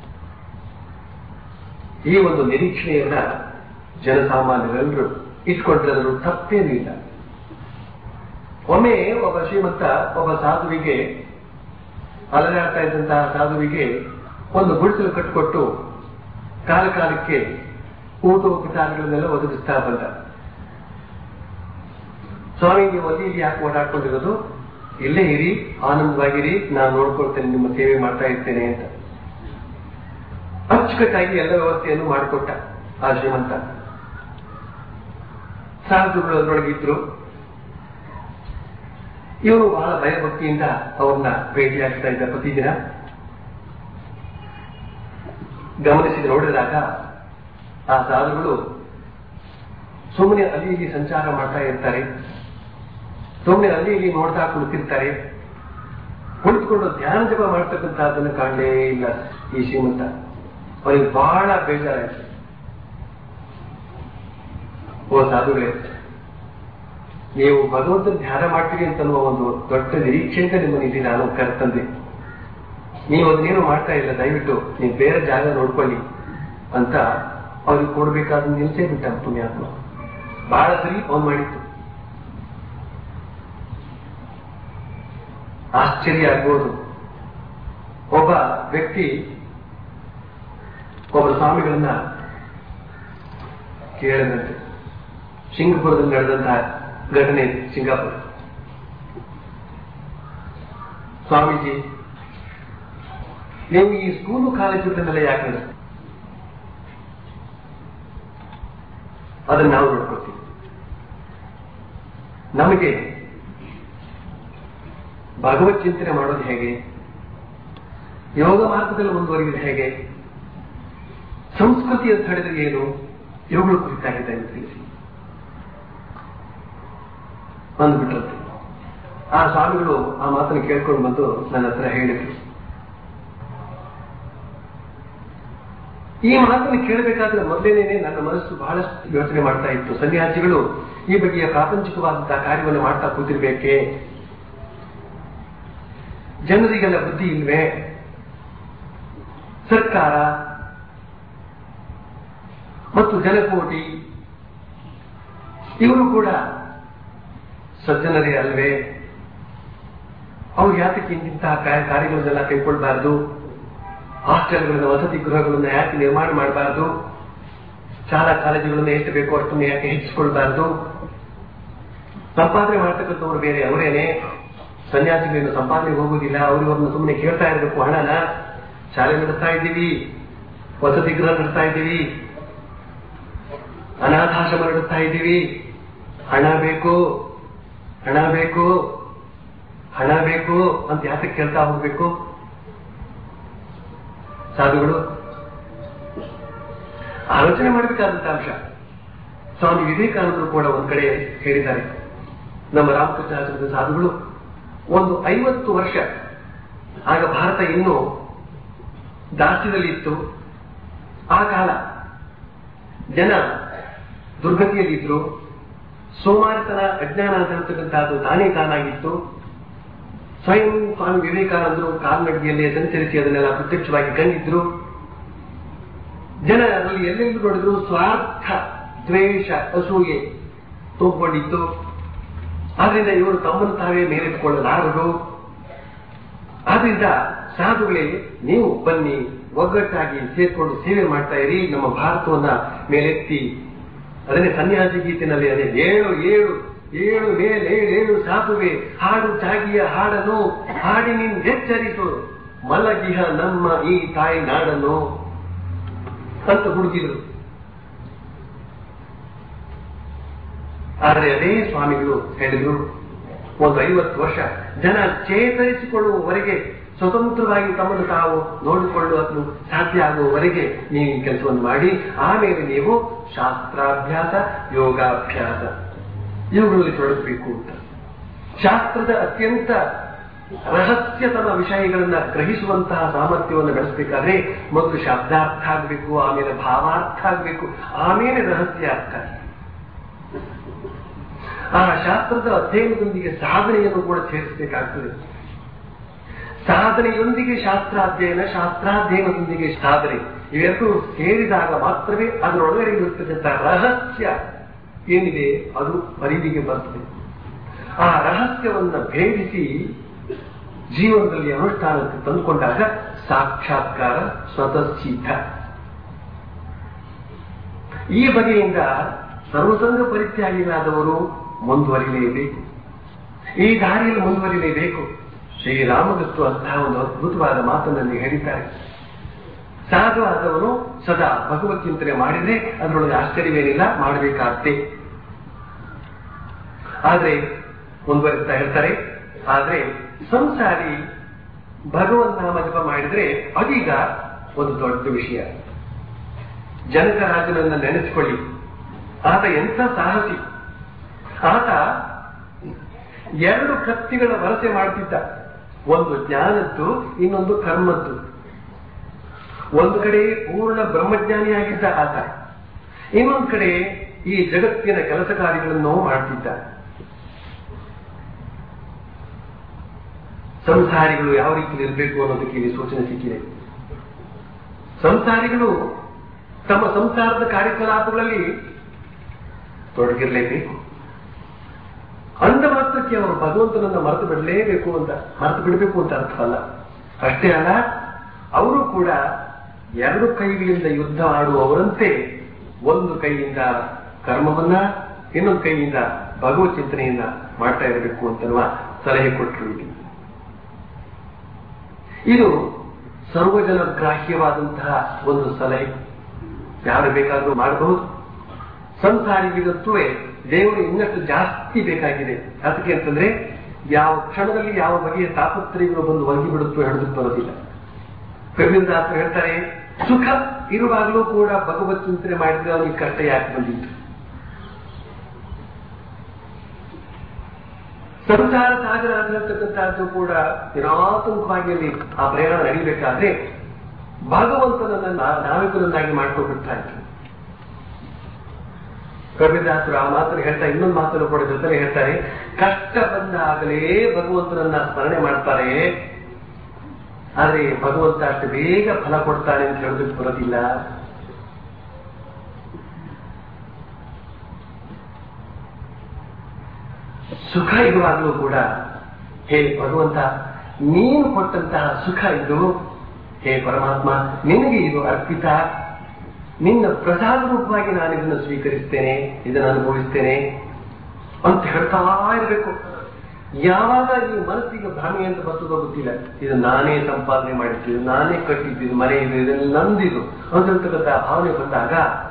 ಈ ಒಂದು ನಿರೀಕ್ಷಣೆಯನ್ನ ಜನಸಾಮಾನ್ಯರೆಲ್ಲರೂ ಇಟ್ಕೊಂಡಿರೋದ್ರು ತಪ್ಪೇನೂ ಇಲ್ಲ ಒಮ್ಮೆ ಒಬ್ಬ ಶ್ರೀಮಂತ ಒಬ್ಬ ಸಾಧುವಿಗೆ ಅಲರಾಡ್ತಾ ಇದ್ದಂತಹ ಸಾಧುವಿಗೆ ಒಂದು ಗುಡಿಸಲು ಕಟ್ಟಿಕೊಟ್ಟು ಕಾಲ ಕಾಲಕ್ಕೆ ಊಟೋಪಚಾರಗಳನ್ನೆಲ್ಲ ಒದಗಿಸ್ತಾ ಬಂದ ಸ್ವಾಮಿ ನೀವು ಅಲ್ಲಿ ಇಲ್ಲಿ ಯಾಕೆ ಓಡಾಡ್ಕೊಂಡಿರೋದು ಇಲ್ಲೇ ಇರಿ ಆನಂದವಾಗಿರಿ ನಾನು ನೋಡ್ಕೊಳ್ತೇನೆ ನಿಮ್ಮ ಸೇವೆ ಮಾಡ್ತಾ ಇರ್ತೇನೆ ಅಂತ ಅಚ್ಚುಕಟ್ಟಾಗಿ ಎಲ್ಲ ವ್ಯವಸ್ಥೆಯನ್ನು ಮಾಡಿಕೊಟ್ಟ ಆ ಶ್ರೀಮಂತ ಸಾಧುಗಳು ಅದರೊಳಗಿದ್ರು ಇವನು ಬಹಳ ಭಯಭಕ್ತಿಯಿಂದ ಅವ್ರನ್ನ ಭೇಟಿಯಾಗ್ತಾ ಇದ್ದ ಪ್ರತಿದಿನ ಗಮನಿಸಿ ನೋಡಿದಾಗ ಆ ಸಾಧುಗಳು ಸುಮ್ಮನೆ ಅಲ್ಲಿ ಇಲ್ಲಿ ಸಂಚಾರ ಮಾಡ್ತಾ ಇರ್ತಾರೆ ಸುಮ್ಮನೆ ಅಲ್ಲಿ ಇಲ್ಲಿ ನೋಡ್ತಾ ಕುಳಿತಿರ್ತಾರೆ ಕುಳಿತುಕೊಂಡು ಧ್ಯಾನ ಜಪ ಮಾಡ್ತಕ್ಕಂಥದ್ದನ್ನು ಕಾಣಲೇ ಇಲ್ಲ ಈ ಶ್ರೀಮಂತ ಅವನಿಗೆ ಬಹಳ ಬೇಜಾರಾಯ್ತು ಓ ಸಾಧುಗಳೇ ನೀವು ಭಗವಂತನ ಧ್ಯಾನ ಮಾಡ್ತೀರಿ ಅಂತ ಅನ್ನುವ ಒಂದು ದೊಡ್ಡ ನಿರೀಕ್ಷೆಯಿಂದ ನಿಮ್ಮನ್ನು ನಾನು ಕರೆತಂದೆ ನೀವು ಅದನ್ನೇನು ಮಾಡ್ತಾ ಇಲ್ಲ ದಯವಿಟ್ಟು ನೀವು ಬೇರೆ ಜಾಗ ನೋಡ್ಕೊಳ್ಳಿ ಅಂತ ಅವ್ರಿಗೆ ಕೊಡ್ಬೇಕಾದ ನಿಲ್ಸೇ ಬಿಟ್ಟ ಪುಣ್ಯಾತ್ಮ ಬಹಳ ಸರಿ ಅವನ್ ಮಾಡಿತ್ತು ಆಶ್ಚರ್ಯ ಆಗ್ಬೋದು ಒಬ್ಬ ವ್ಯಕ್ತಿ ಒಬ್ಬ ಸ್ವಾಮಿಗಳನ್ನ ಕೇಳಿದಂತೆ ಸಿಂಗಪುರದಲ್ಲಿ ನಡೆದಂತಹ ಘಟನೆ ಸಿಂಗಾಪುರ ಸ್ವಾಮೀಜಿ ನೀವು ಈ ಸ್ಕೂಲು ಕಾಲೇಜುಗಳನ್ನೆಲ್ಲ ಯಾಕೆ ನಡೆಸ್ತೀರಿ ಅದನ್ನ ನಾವು ನೋಡ್ಕೊಳ್ತೀವಿ ನಮಗೆ ಭಗವತ್ ಚಿಂತನೆ ಮಾಡೋದು ಹೇಗೆ ಯೋಗ ಮಾರ್ಗದಲ್ಲಿ ಮುಂದುವರಿಯುವುದು ಹೇಗೆ ಸಂಸ್ಕೃತಿ ಅಂತ ಹೇಳಿದ್ರೆ ಏನು ಇವುಗಳು ಕುರಿತಾಗಿದೆ ಅಂತ ತಿಳಿಸಿ ಬಂದ್ಬಿಟ್ರಂತೆ ಆ ಸ್ವಾಮಿಗಳು ಆ ಮಾತನ್ನು ಕೇಳ್ಕೊಂಡು ಬಂದು ನನ್ನ ಹತ್ರ ಹೇಳಿದ್ರು ಈ ಮಾತನ್ನು ಕೇಳಬೇಕಾದ್ರೆ ಮೊದಲೇನೆ ನನ್ನ ಮನಸ್ಸು ಬಹಳಷ್ಟು ಯೋಚನೆ ಮಾಡ್ತಾ ಇತ್ತು ಸನ್ಯಾಸಿಗಳು ಈ ಬಗೆಯ ಪ್ರಾಪಂಚಿಕವಾದಂತಹ ಕಾರ್ಯವನ್ನು ಮಾಡ್ತಾ ಕೂತಿರ್ಬೇಕೆ ಜನರಿಗೆಲ್ಲ ಬುದ್ಧಿ ಇಲ್ವೇ ಸರ್ಕಾರ ಮತ್ತು ಜನಕೋಟಿ ಇವರು ಕೂಡ ಸಜ್ಜನರೇ ಅಲ್ವೇ ಅವ್ರು ಯಾತಕ್ಕೆ ಇಂತಹ ಕಾರ್ಯ- ಕಾರ್ಯಗಳನ್ನೆಲ್ಲ ಕೈಗೊಳ್ಬಾರ್ದು ಹಾಸ್ಟೆಲ್ಗಳನ್ನ ವಸತಿ ಗೃಹಗಳನ್ನ ಯಾಕೆ ನಿರ್ಮಾಣ ಮಾಡಬಾರ್ದು ಶಾಲಾ ಕಾಲೇಜುಗಳನ್ನು ಎಷ್ಟು ಬೇಕೋ ಅಷ್ಟನ್ನು ಯಾಕೆ ಹೆಚ್ಚಿಸ್ಕೊಳ್ಬಾರ್ದು ಸಂಪಾದನೆ ಮಾಡ್ತಕ್ಕಂಥವ್ರು ಬೇರೆ ಅವರೇನೆ ಸನ್ಯಾಸಿಗಳೇನು ಸಂಪಾದನೆಗೆ ಹೋಗುವುದಿಲ್ಲ ಅವ್ರಿವ್ರನ್ನ ಸುಮ್ಮನೆ ಕೇಳ್ತಾ ಇರಬೇಕು ಹಣನ ಶಾಲೆ ನಡೆಸ್ತಾ ಇದ್ದೀವಿ ವಸತಿ ಗೃಹ ನಡೆಸ್ತಾ ಇದ್ದೀವಿ ಅನಾಥಾಶ್ರಮ ನಡೆಸ್ತಾ ಇದ್ದೀವಿ ಹಣ ಬೇಕು ಹಣ ಬೇಕು ಹಣ ಬೇಕು ಅಂತ ಯಾಕೆ ಕೇಳ್ತಾ ಹೋಗ್ಬೇಕು ಸಾಧುಗಳು ಆಲೋಚನೆ ಮಾಡಬೇಕಾದಂತ ಅಂಶ ಸ್ವಾಮಿ ವಿವೇಕಾನಂದರು ಕೂಡ ಒಂದ್ ಕಡೆ ಹೇಳಿದ್ದಾರೆ ನಮ್ಮ ರಾಮಕೃಷ್ಣ ಆಶ್ರಮದ ಸಾಧುಗಳು ಒಂದು ಐವತ್ತು ವರ್ಷ ಆಗ ಭಾರತ ಇನ್ನೂ ದಾಸ್ಯದಲ್ಲಿತ್ತು ಆ ಕಾಲ ಜನ ದುರ್ಗತಿಯಲ್ಲಿದ್ರು ಸೋಮಾರಿತನ ಅಜ್ಞಾನ ಅಂತ ಹೇಳ್ತಕ್ಕಂಥದ್ದು ತಾನೇ ತಾನಾಗಿತ್ತು ಸ್ವಯಂ ಸ್ವಾಮಿ ವಿವೇಕಾನಂದರು ಕಾಲ್ನಡಿಗೆಯಲ್ಲೇ ಸಂಚರಿಸಿ ಅದನ್ನೆಲ್ಲ ಪ್ರತ್ಯಕ್ಷವಾಗಿ ಕಂಡಿದ್ರು ಜನರಲ್ಲಿ ಎಲ್ಲೆಲ್ಲೂ ನೋಡಿದ್ರು ಸ್ವಾರ್ಥ ದ್ವೇಷ ಅಸೂಯೆ ತೂಕೊಂಡಿತ್ತು ಆದ್ರಿಂದ ಇವರು ತಮ್ಮನ್ನು ತಾವೇ ಮೇಲೆತ್ಕೊಳ್ಳಲಾರರು ಆದ್ರಿಂದ ಸಾಧುಗಳೇ ನೀವು ಬನ್ನಿ ಒಗ್ಗಟ್ಟಾಗಿ ಸೇರ್ಕೊಂಡು ಸೇವೆ ಮಾಡ್ತಾ ಇರಿ ನಮ್ಮ ಭಾರತವನ್ನ ಮೇಲೆತ್ತಿ ಅದನ್ನೇ ಸನ್ಯಾಸಿ ಗೀತಿನಲ್ಲಿ ಅದೇ ಏಳು ಏಳು ಏಳು ಮೇಲೆ ಏಳು ಸಾಧುವೆ ಹಾಡು ಚಾಗಿಯ ಹಾಡನು ಹಾಡಿನಿಂದ ಎಚ್ಚರಿಸು ಮಲಗಿಹ ನಮ್ಮ ಈ ತಾಯಿ ನಾಡನ್ನು ಅಂತ ಹುಡುಕಿದ್ರು ಆದರೆ ಅದೇ ಸ್ವಾಮಿಗಳು ಹೇಳಿದ್ರು ಒಂದು ಐವತ್ತು ವರ್ಷ ಜನ ಚೇತರಿಸಿಕೊಳ್ಳುವವರೆಗೆ ಸ್ವತಂತ್ರವಾಗಿ ತಮ್ಮನ್ನು ತಾವು ನೋಡಿಕೊಳ್ಳುವುದು ಸಾಧ್ಯ ಆಗುವವರೆಗೆ ನೀವು ಈ ಕೆಲಸವನ್ನು ಮಾಡಿ ಆಮೇಲೆ ನೀವು ಶಾಸ್ತ್ರಾಭ್ಯಾಸ ಯೋಗಾಭ್ಯಾಸ ಇವುಗಳಲ್ಲಿ ತೊಡಗಬೇಕು ಅಂತ ಶಾಸ್ತ್ರದ ಅತ್ಯಂತ ರಹಸ್ಯತಮ ವಿಷಯಗಳನ್ನ ಗ್ರಹಿಸುವಂತಹ ಸಾಮರ್ಥ್ಯವನ್ನು ಬೆಳೆಸಬೇಕಾದ್ರೆ ಮೊದಲು ಶಬ್ದಾರ್ಥ ಆಗಬೇಕು ಆಮೇಲೆ ಭಾವಾರ್ಥ ಆಗಬೇಕು ಆಮೇಲೆ ರಹಸ್ಯ ಅರ್ಥ ಆ ಶಾಸ್ತ್ರದ ಅಧ್ಯಯನದೊಂದಿಗೆ ಸಾಧನೆಯನ್ನು ಕೂಡ ಸೇರಿಸಬೇಕಾಗ್ತದೆ ಸಾಧನೆಯೊಂದಿಗೆ ಶಾಸ್ತ್ರಾಧ್ಯಯನ ಶಾಸ್ತ್ರಾಧ್ಯಯನದೊಂದಿಗೆ ಸಾಧನೆ ಇವೆರಡೂ ಸೇರಿದಾಗ ಮಾತ್ರವೇ ಅದರೊಳಗಡೆ ಇರುತ್ತಕ್ಕಂಥ ರಹಸ್ಯ ಏನಿದೆ ಅದು ಪರಿಧಿಗೆ ಬರ್ತದೆ ಆ ರಹಸ್ಯವನ್ನ ಭೇದಿಸಿ ಜೀವನದಲ್ಲಿ ಅನುಷ್ಠಾನಕ್ಕೆ ತಂದುಕೊಂಡಾಗ ಸಾಕ್ಷಾತ್ಕಾರ ಸ್ವತಃಸಿದ್ಧ ಈ ಬಗೆಯಿಂದ ಸರ್ವಸಂಗ ಪರಿತ್ಯಾಗಿಗಳಾದವರು ಮುಂದುವರಿಯಲೇಬೇಕು ಈ ದಾರಿಯಲ್ಲಿ ಮುಂದುವರಿಯಲೇಬೇಕು ಶ್ರೀರಾಮದತ್ತು ಅಂತಹ ಒಂದು ಅದ್ಭುತವಾದ ಮಾತನ್ನು ಹೇಳಿದ್ದಾರೆ ಸಾಧು ಆದವನು ಸದಾ ಭಗವತ್ ಚಿಂತನೆ ಮಾಡಿದ್ರೆ ಅದರೊಳಗೆ ಆಶ್ಚರ್ಯವೇನಿಲ್ಲ ಮಾಡಬೇಕಾದ್ದೇ ಆದ್ರೆ ಮುಂದುವರಿಸ್ತಾ ಹೇಳ್ತಾರೆ ಆದ್ರೆ ಸಂಸಾರಿ ಭಗವಂತ ನಾಮ ಜಪ ಮಾಡಿದ್ರೆ ಅದೀಗ ಒಂದು ದೊಡ್ಡ ವಿಷಯ ಜನಕರಾಜನನ್ನ ನೆನೆಸಿಕೊಳ್ಳಿ ಆತ ಎಂಥ ಸಾಹಸಿ ಆತ ಎರಡು ಕತ್ತಿಗಳ ವರಸೆ ಮಾಡ್ತಿದ್ದ ಒಂದು ಜ್ಞಾನದ್ದು ಇನ್ನೊಂದು ಕರ್ಮದ್ದು ಒಂದು ಕಡೆ ಪೂರ್ಣ ಬ್ರಹ್ಮಜ್ಞಾನಿಯಾಗಿದ್ದ ಆತ ಇನ್ನೊಂದು ಕಡೆ ಈ ಜಗತ್ತಿನ ಕೆಲಸ ಕಾರ್ಯಗಳನ್ನು ಮಾಡ್ತಿದ್ದ ಸಂಸಾರಿಗಳು ಯಾವ ರೀತಿ ಇರಬೇಕು ಅನ್ನೋದಕ್ಕೆ ಇಲ್ಲಿ ಸೂಚನೆ ಸಿಕ್ಕಿದೆ ಸಂಸಾರಿಗಳು ತಮ್ಮ ಸಂಸಾರದ ಕಾರ್ಯಕಲಾಪಗಳಲ್ಲಿ ತೊಡಗಿರಲೇಬೇಕು ಅಂದ ಮಾತ್ರಕ್ಕೆ ಅವರು ಭಗವಂತನನ್ನ ಮರೆತು ಬಿಡಲೇಬೇಕು ಅಂತ ಮರೆತು ಬಿಡಬೇಕು ಅಂತ ಅರ್ಥವಲ್ಲ ಅಷ್ಟೇ ಅಲ್ಲ ಅವರು ಕೂಡ ಎರಡು ಕೈಗಳಿಂದ ಯುದ್ಧ ಆಡುವವರಂತೆ ಒಂದು ಕೈಯಿಂದ ಕರ್ಮವನ್ನ ಇನ್ನೊಂದು ಕೈಯಿಂದ ಭಗವತ್ ಚಿಂತನೆಯನ್ನ ಮಾಡ್ತಾ ಇರಬೇಕು ಅಂತನ್ನುವ ಸಲಹೆ ಕೊಟ್ಟರು ಇಲ್ಲಿ ಇದು ಸರ್ವಜನ ಗ್ರಾಹ್ಯವಾದಂತಹ ಒಂದು ಸಲಹೆ ಯಾರು ಬೇಕಾದರೂ ಮಾಡಬಹುದು ಸಂಸಾರಿಗಂತೂ ದೇವರು ಇನ್ನಷ್ಟು ಜಾಸ್ತಿ ಬೇಕಾಗಿದೆ ಅದಕ್ಕೆ ಅಂತಂದ್ರೆ ಯಾವ ಕ್ಷಣದಲ್ಲಿ ಯಾವ ಬಗೆಯ ತಾಪತ್ರಯಗಳು ಬಂದು ಒದಗಿ ಬಿಡುತ್ತೋ ಹೇಳೋದಕ್ಕೆ ಬರೋದಿಲ್ಲ ಕವಿದಾಸರು ಹೇಳ್ತಾರೆ ಸುಖ ಇರುವಾಗಲೂ ಕೂಡ ಭಗವತ್ ಚಿಂತನೆ ಮಾಡಿದ್ರೆ ಅವನಿಗೆ ಕಷ್ಟ ಯಾಕೆ ಬಂದಿತ್ತು ಸಂಸಾರ ಸಾಗರ ಆಗಿರತಕ್ಕಂಥದ್ದು ಕೂಡ ನಿರಾತಂಕವಾಗಿ ಅಲ್ಲಿ ಆ ಪ್ರಯಾಣ ನಡೀಬೇಕಾದ್ರೆ ಭಗವಂತನನ್ನ ನಾ- ನಾವಿಕರನ್ನಾಗಿ ಮಾಡ್ಕೊಬಿಡ್ತಾ ಇತ್ತು ಕವಿದಾಸರು ಆ ಮಾತನ್ನು ಹೇಳ್ತಾ ಇನ್ನೊಂದು ಮಾತನ್ನು ಕೂಡ ಜೊತೆಲೆ ಹೇಳ್ತಾರೆ ಕಷ್ಟ ಬಂದಾಗಲೇ ಭಗವಂತನನ್ನ ಸ್ಮರಣೆ ಮಾಡ್ತಾರೆ ಆದ್ರೆ ಭಗವಂತ ಅಷ್ಟು ಬೇಗ ಫಲ ಕೊಡ್ತಾನೆ ಅಂತ ಹೇಳೋದಕ್ಕೆ ಬರೋದಿಲ್ಲ ಸುಖ ಇರುವಾಗಲೂ ಕೂಡ ಹೇ ಭಗವಂತ ನೀನು ಕೊಟ್ಟಂತಹ ಸುಖ ಇದು ಹೇ ಪರಮಾತ್ಮ ನಿನಗೆ ಇದು ಅರ್ಪಿತ ನಿನ್ನ ಪ್ರಸಾದ ರೂಪವಾಗಿ ನಾನು ಇದನ್ನು ಸ್ವೀಕರಿಸ್ತೇನೆ ಇದನ್ನು ಅನುಭವಿಸ್ತೇನೆ ಅಂತ ಹೇಳ್ತಾ ಇರಬೇಕು ಯಾವಾಗ ಈ ಮನಸ್ಸಿಗೆ ಭ್ರಮೆ ಅಂತ ಬರ್ತದೋ ಗೊತ್ತಿಲ್ಲ ಇದು ನಾನೇ ಸಂಪಾದನೆ ಮಾಡಿದ್ದು ಇದು ನಾನೇ ಕಟ್ಟಿದ್ದು ಇದು ಮನೆ ಇದು ಇದನ್ನು ನಂದಿದು ಅಂತಕ್ಕಂಥ ಭಾವನೆ ಬಂದಾಗ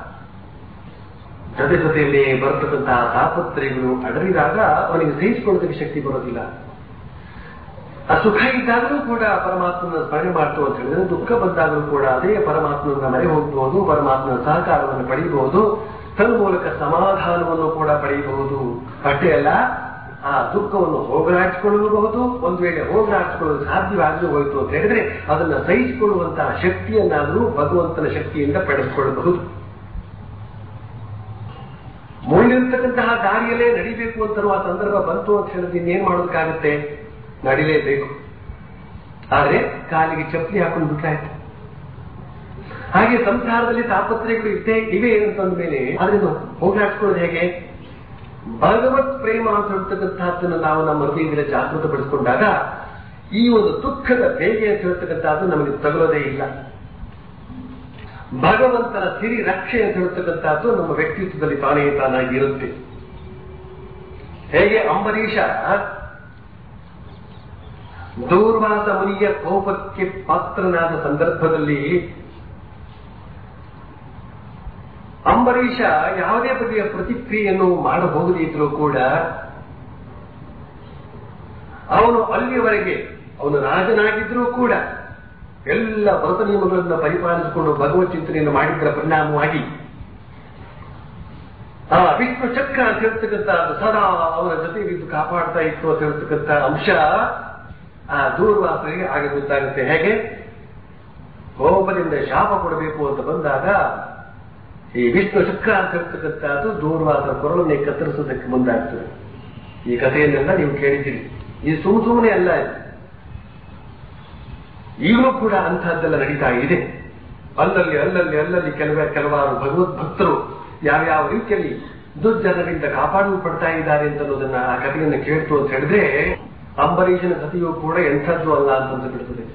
ಜೊತೆ ಜೊತೆಯಲ್ಲಿ ಬರತಕ್ಕಂತಹ ತಾಪತ್ರಯಗಳು ಅಡರಿದಾಗ ಅವನಿಗೆ ಸಹಿಸಿಕೊಳ್ಳೋದಕ್ಕೆ ಶಕ್ತಿ ಬರೋದಿಲ್ಲ ಆ ಸುಖ ಇದ್ದಾಗಲೂ ಕೂಡ ಪರಮಾತ್ಮನ ಸ್ಮರಣೆ ಮಾಡ್ತು ಅಂತ ಹೇಳಿದ್ರೆ ದುಃಖ ಬಂದಾಗಲೂ ಕೂಡ ಅದೇ ಪರಮಾತ್ಮನ ಮನೆ ಹೋಗಬಹುದು ಪರಮಾತ್ಮನ ಸಹಕಾರವನ್ನು ಪಡೆಯಬಹುದು ತನ್ಮೂಲಕ ಸಮಾಧಾನವನ್ನು ಕೂಡ ಪಡೆಯಬಹುದು ಅಷ್ಟೇ ಅಲ್ಲ ಆ ದುಃಖವನ್ನು ಹೋಗಲಾಡಿಸಿಕೊಳ್ಳಬಹುದು ಒಂದು ವೇಳೆ ಹೋಗಲಾಡಿಸಿಕೊಳ್ಳಲು ಸಾಧ್ಯವಾಗದೆ ಹೋಯಿತು ಅಂತ ಹೇಳಿದ್ರೆ ಅದನ್ನ ಸಹಿಸಿಕೊಳ್ಳುವಂತಹ ಶಕ್ತಿಯನ್ನಾದರೂ ಭಗವಂತನ ಶಕ್ತಿಯಿಂದ ಪಡೆದುಕೊಳ್ಳಬಹುದು ಮುಳ್ಳಿರ್ತಕ್ಕಂತಹ ದಾರಿಯಲ್ಲೇ ನಡಿಬೇಕು ಅಂತರುವ ಸಂದರ್ಭ ಬಂತು ಅಂತ ಹೇಳಿದ್ರೆ ಇನ್ನೇನ್ ಮಾಡೋದಕ್ಕಾಗುತ್ತೆ ನಡಿಲೇಬೇಕು ಆದ್ರೆ ಕಾಲಿಗೆ ಚಪ್ಪಲಿ ಹಾಕೊಂಡು ಬಿಟ್ಟಾಯ್ತು ಹಾಗೆ ಸಂಸಾರದಲ್ಲಿ ತಾಪತ್ರಯಗಳು ಇದ್ದೇ ಇವೆ ಅಂತಂದ ಮೇಲೆ ಅದರಿಂದ ಹೋಗ್ಲಾಡ್ಸ್ಕೊಳ್ಳೋದು ಹೇಗೆ ಭಗವತ್ ಪ್ರೇಮ ಅಂತ ಹೇಳ್ತಕ್ಕಂಥದ್ದನ್ನು ನಾವು ನಮ್ಮ ಹೃದಯದಲ್ಲಿ ಜಾಗೃತಪಡಿಸಿಕೊಂಡಾಗ ಈ ಒಂದು ದುಃಖದ ಬೇಗೆ ಅಂತ ಹೇಳ್ತಕ್ಕಂಥದ್ದು ನಮಗೆ ತಗಲೋದೇ ಇಲ್ಲ ಭಗವಂತನ ಸಿರಿ ರಕ್ಷೆ ಅಂತ ಹೇಳ್ತಕ್ಕಂಥದ್ದು ನಮ್ಮ ವ್ಯಕ್ತಿತ್ವದಲ್ಲಿ ತಾನೇ ತಾನಾಗಿ ಇರುತ್ತೆ ಹೇಗೆ ಅಂಬರೀಷ ದೂರ್ವಾಸ ಮುನಿಯ ಕೋಪಕ್ಕೆ ಪಾತ್ರನಾದ ಸಂದರ್ಭದಲ್ಲಿ ಅಂಬರೀಷ ಯಾವುದೇ ಬಗೆಯ ಪ್ರತಿಕ್ರಿಯೆಯನ್ನು ಮಾಡಬಹುದೇ ಇದ್ರೂ ಕೂಡ ಅವನು ಅಲ್ಲಿಯವರೆಗೆ ಅವನು ರಾಜನಾಗಿದ್ರೂ ಕೂಡ ಎಲ್ಲ ವ್ರತ ನಿಯಮಗಳನ್ನು ಪರಿಪಾಲಿಸಿಕೊಂಡು ಭಗವತ್ ಚಿಂತನೆಯನ್ನು ಮಾಡಿದ್ದರ ಪರಿಣಾಮವಾಗಿ ಆ ವಿಷ್ಣು ಚಕ್ರ ಅಂತ ಹೇಳ್ತಕ್ಕಂಥ ಸದಾ ಅವರ ಜೊತೆಗಿದ್ದು ಕಾಪಾಡ್ತಾ ಇತ್ತು ಅಂತ ಹೇಳ್ತಕ್ಕಂಥ ಅಂಶ ಆ ದೂರ್ವಾಸರಿಗೆ ಆಗ ಗೊತ್ತಾಗುತ್ತೆ ಹೇಗೆ ಕೋಪದಿಂದ ಶಾಪ ಕೊಡಬೇಕು ಅಂತ ಬಂದಾಗ ಈ ವಿಷ್ಣು ಚಕ್ರ ಅಂತ ಹೇಳ್ತಕ್ಕಂಥದ್ದು ದೂರ್ವಾಸರ ಕೊರಳನ್ನೇ ಕತ್ತರಿಸೋದಕ್ಕೆ ಮುಂದಾಗ್ತದೆ ಈ ಕಥೆಯನ್ನೆಲ್ಲ ನೀವು ಕೇಳಿದ್ದೀರಿ ಇದು ಸುಮ್ ಸುಮ್ಮನೆ ಅಲ್ಲ ಇದು ಈಗಲೂ ಕೂಡ ಅಂತಹದ್ದೆಲ್ಲ ನಡೀತಾ ಇದೆ ಅಲ್ಲಲ್ಲಿ ಅಲ್ಲಲ್ಲಿ ಅಲ್ಲಲ್ಲಿ ಕೆಲವೇ ಕೆಲವಾರು ಭಗವದ್ ಭಕ್ತರು ಯಾವ್ಯಾವ ರೀತಿಯಲ್ಲಿ ದುರ್ಜನರಿಂದ ಕಾಪಾಡಲ್ಪಡ್ತಾ ಇದ್ದಾರೆ ಅಂತ ಅನ್ನೋದನ್ನ ಆ ಕಥೆಯನ್ನು ಕೇಳ್ತು ಅಂತ ಹೇಳಿದ್ರೆ ಅಂಬರೀಷನ ಕಥೆಯೂ ಕೂಡ ಎಂಥದ್ದು ಅಲ್ಲ ಅಂತ ಬಿಡ್ತದೆ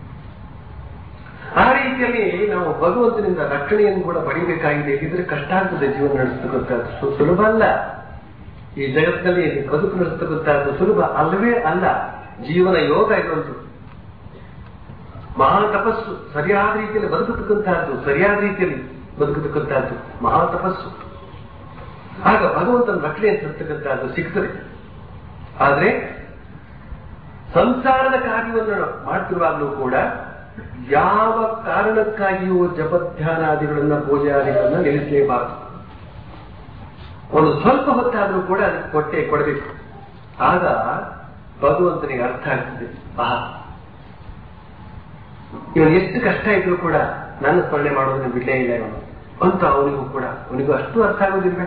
ಆ ರೀತಿಯಲ್ಲಿ ನಾವು ಭಗವಂತನಿಂದ ರಕ್ಷಣೆಯನ್ನು ಕೂಡ ಪಡಿಬೇಕಾಗಿದೆ ಇದ್ರೆ ಕಷ್ಟ ಆಗ್ತದೆ ಜೀವನ ನಡೆಸ್ತಕ್ಕಂಥದ್ದು ಸು- ಸುಲಭ ಅಲ್ಲ ಈ ಜಗತ್ತಿನಲ್ಲಿ ಬದುಕು ನಡೆಸ್ತಕ್ಕಂಥದ್ದು ಸುಲಭ ಅಲ್ಲವೇ ಅಲ್ಲ ಜೀವನ ಯೋಗ ಇದೊಂದು ಮಹಾ ತಪಸ್ಸು ಸರಿಯಾದ ರೀತಿಯಲ್ಲಿ ಬದುಕತಕ್ಕಂತಹದ್ದು ಸರಿಯಾದ ರೀತಿಯಲ್ಲಿ ಬದುಕತಕ್ಕಂತಹದ್ದು ಮಹಾ ತಪಸ್ಸು ಆಗ ಭಗವಂತನ ರಕ್ಷಣೆ ತರ್ತಕ್ಕಂತಹದ್ದು ಸಿಗ್ತದೆ ಆದ್ರೆ ಸಂಸಾರದ ಕಾರ್ಯವನ್ನು ಮಾಡ್ತಿರುವಾಗಲೂ ಕೂಡ ಯಾವ ಕಾರಣಕ್ಕಾಗಿಯೂ ಜಪಧ್ಯಾನಾದಿಗಳನ್ನ ಪೂಜಾದಿಗಳನ್ನ ನಿಲ್ಲಿಸಲೇಬಾರದು ಒಂದು ಸ್ವಲ್ಪ ಹೊತ್ತಾದ್ರೂ ಕೂಡ ಅದಕ್ಕೆ ಕೊಟ್ಟೆ ಕೊಡಬೇಕು ಆಗ ಭಗವಂತನಿಗೆ ಅರ್ಥ ಆಗ್ತದೆ ಆಹಾ ಇವನು ಎಷ್ಟು ಕಷ್ಟ ಇದ್ರು ಕೂಡ ನನ್ನ ಸ್ಮರಣೆ ಮಾಡೋದನ್ನ ಬಿಡಲೇ ಇಲ್ಲ ಇವನು ಅಂತ ಅವನಿಗೂ ಕೂಡ ಅವನಿಗೂ ಅಷ್ಟು ಅರ್ಥ ಆಗೋದಿಲ್ವೇ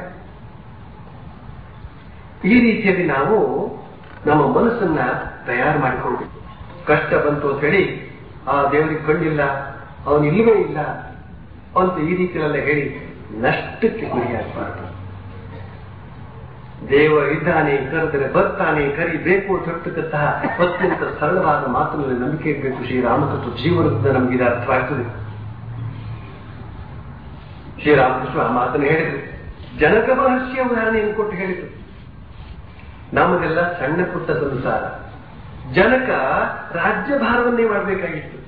ಈ ರೀತಿಯಲ್ಲಿ ನಾವು ನಮ್ಮ ಮನಸ್ಸನ್ನ ತಯಾರು ಮಾಡಿಕೊಳ್ಬೇಕು ಕಷ್ಟ ಬಂತು ಅಂತ ಹೇಳಿ ಆ ದೇವರಿಗೆ ಕಣ್ಣಿಲ್ಲ ಅವನು ಇಲ್ಲವೇ ಇಲ್ಲ ಅಂತ ಈ ರೀತಿಯಲ್ಲೆಲ್ಲ ಹೇಳಿ ನಷ್ಟಕ್ಕೆ ಗುರಿಯಾಗಬಾರದು ದೇವ ಇದ್ದಾನೆ ಕರೆದರೆ ಬರ್ತಾನೆ ಕರಿಬೇಕು ಅಂತ ಹೇಳ್ತಕ್ಕಂತಹ ಅತ್ಯಂತ ಸರಳವಾದ ಮಾತಿನಲ್ಲಿ ನಂಬಿಕೆ ಇರಬೇಕು ಶ್ರೀರಾಮಕೃಷ್ಣ ಜೀವನದಿಂದ ನಮಗೆ ಇದು ಅರ್ಥವಾಗ್ತದೆ ಶ್ರೀರಾಮಕೃಷ್ಣ ಆ ಮಾತನ್ನು ಹೇಳಿದ್ರು ಜನಕ ಮಹರ್ಷಿಯ ಉದಾಹರಣೆಯನ್ನು ಕೊಟ್ಟು ಹೇಳಿದ್ರು ನಮಗೆಲ್ಲ ಸಣ್ಣ ಪುಟ್ಟ ಸಂಸಾರ ಜನಕ ರಾಜ್ಯಭಾರವನ್ನೇ ಮಾಡಬೇಕಾಗಿತ್ತು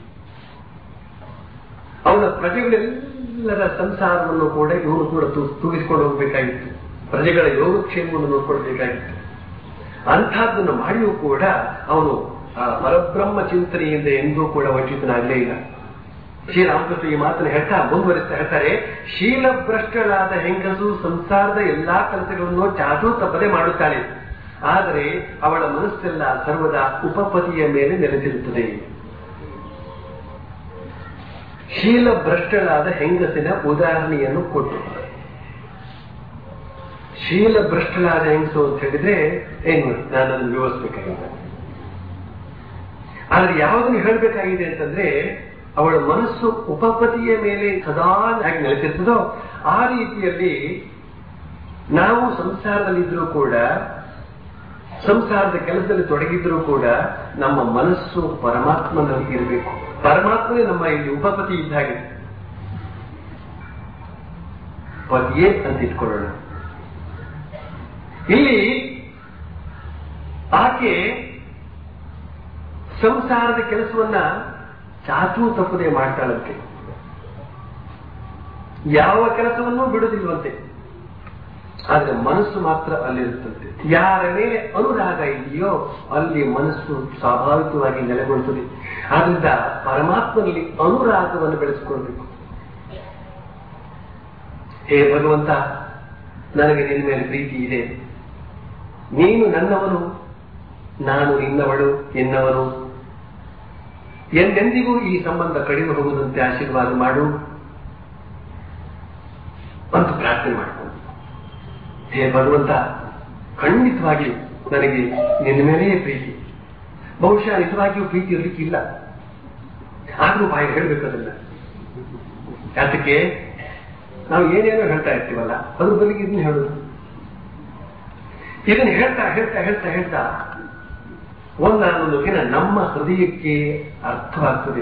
ಅವನ ಪ್ರಜೆಗಳೆಲ್ಲರ ಸಂಸಾರವನ್ನು ಕೂಡ ಇವನು ಕೂಡ ತು- ತೂಗಿಸಿಕೊಂಡು ಹೋಗಬೇಕಾಗಿತ್ತು ಪ್ರಜೆಗಳ ಯೋಗಕ್ಷೇಮವನ್ನು ನೋಡ್ಕೊಳ್ಬೇಕಾಗಿತ್ತು ಅಂಥದ್ದನ್ನು ಮಾಡಿಯೂ ಕೂಡ ಅವನು ಆ ಪರಬ್ರಹ್ಮ ಚಿಂತನೆಯಿಂದ ಎಂದೂ ಕೂಡ ವಂಚಿತನಾಗಲೇ ಇಲ್ಲ ಶ್ರೀರಾಮಕೃಷ್ಣ ಈ ಮಾತನ್ನು ಹೇಳ್ತಾ ಮುಂದುವರಿಸ್ತಾ ಹೇಳ್ತಾರೆ ಶೀಲಭ್ರಷ್ಟಳಾದ ಹೆಂಗಸು ಸಂಸಾರದ ಎಲ್ಲಾ ಕೆಲಸಗಳನ್ನು ಚಾಚೂ ತಪ್ಪದೆ ಮಾಡುತ್ತಾಳೆ ಆದರೆ ಅವಳ ಮನಸ್ಸೆಲ್ಲ ಸರ್ವದಾ ಉಪಪತಿಯ ಮೇಲೆ ನೆಲೆಸಿರುತ್ತದೆ ಶೀಲಭ್ರಷ್ಟಳಾದ ಹೆಂಗಸಿನ ಉದಾಹರಣೆಯನ್ನು ಕೊಟ್ಟು ಶೀಲಭ್ರಷ್ಟಳಾದ ಹೆಂಗಸು ಅಂತ ಹೇಳಿದ್ರೆ ಏನು ನಾನು ಅದನ್ನು ವಿವರಿಸಬೇಕಾಗಿದೆ ಆದ್ರೆ ಯಾವುದನ್ನು ಹೇಳಬೇಕಾಗಿದೆ ಅಂತಂದ್ರೆ ಅವಳ ಮನಸ್ಸು ಉಪಪತಿಯ ಮೇಲೆ ಸದಾ ಆಗಿ ನೆಲೆಸಿರ್ತದೋ ಆ ರೀತಿಯಲ್ಲಿ ನಾವು ಸಂಸಾರದಲ್ಲಿದ್ರೂ ಕೂಡ ಸಂಸಾರದ ಕೆಲಸದಲ್ಲಿ ತೊಡಗಿದ್ರೂ ಕೂಡ ನಮ್ಮ ಮನಸ್ಸು ಪರಮಾತ್ಮನಲ್ಲಿ ಇರಬೇಕು ಪರಮಾತ್ಮನೇ ನಮ್ಮ ಇಲ್ಲಿ ಉಪಪತಿ ಇದ್ದ ಹಾಗೆ ಪತಿಯೇ ಅಂತ ಇಟ್ಕೊಳ್ಳೋಣ ಇಲ್ಲಿ ಆಕೆ ಸಂಸಾರದ ಕೆಲಸವನ್ನ ಚಾಚೂ ತಪ್ಪದೆ ಮಾಡ್ತಾಳಂತೆ ಯಾವ ಕೆಲಸವನ್ನೂ ಬಿಡುವುದಿಲ್ವಂತೆ ಆದ್ರೆ ಮನಸ್ಸು ಮಾತ್ರ ಅಲ್ಲಿರುತ್ತಂತೆ ಯಾರ ಮೇಲೆ ಅನುರಾಗ ಇದೆಯೋ ಅಲ್ಲಿ ಮನಸ್ಸು ಸ್ವಾಭಾವಿಕವಾಗಿ ನೆಲೆಗೊಳ್ಳುತ್ತದೆ ಆದ್ರಿಂದ ಪರಮಾತ್ಮನಲ್ಲಿ ಅನುರಾಗವನ್ನು ಬೆಳೆಸಿಕೊಳ್ಬೇಕು ಹೇ ಭಗವಂತ ನನಗೆ ನಿನ್ನ ಮೇಲೆ ಪ್ರೀತಿ ಇದೆ ನೀನು ನನ್ನವನು ನಾನು ನಿನ್ನವಳು ಎನ್ನವನು ಎಂದೆಂದಿಗೂ ಈ ಸಂಬಂಧ ಕಡಿಮೆ ಹೋಗುವಂತೆ ಆಶೀರ್ವಾದ ಮಾಡು ಅಂತ ಪ್ರಾರ್ಥನೆ ಮಾಡಿಕೊಂಡು ಹೇ ಭಗವಂತ ಖಂಡಿತವಾಗಿ ನನಗೆ ನಿನ್ನ ಮೇಲೆಯೇ ಪ್ರೀತಿ ಬಹುಶಃ ನಿಜವಾಗಿಯೂ ಪ್ರೀತಿ ಇರಲಿಕ್ಕಿಲ್ಲ ಆದ್ರೂ ಬಾಯಿ ಹೇಳ್ಬೇಕು ಅದನ್ನ ಯಾತಕ್ಕೆ ನಾವು ಏನೇನೋ ಹೇಳ್ತಾ ಇರ್ತೀವಲ್ಲ ಅದ್ರ ಬದಲಿಗೆ ಇದನ್ನ ಹೇಳುದು ಇದನ್ನ ಹೇಳ್ತಾ ಹೇಳ್ತಾ ಹೇಳ್ತಾ ಹೇಳ್ತಾ ಒಂದಾನೊಂದು ದಿನ ನಮ್ಮ ಹೃದಯಕ್ಕೆ ಅರ್ಥವಾಗ್ತದೆ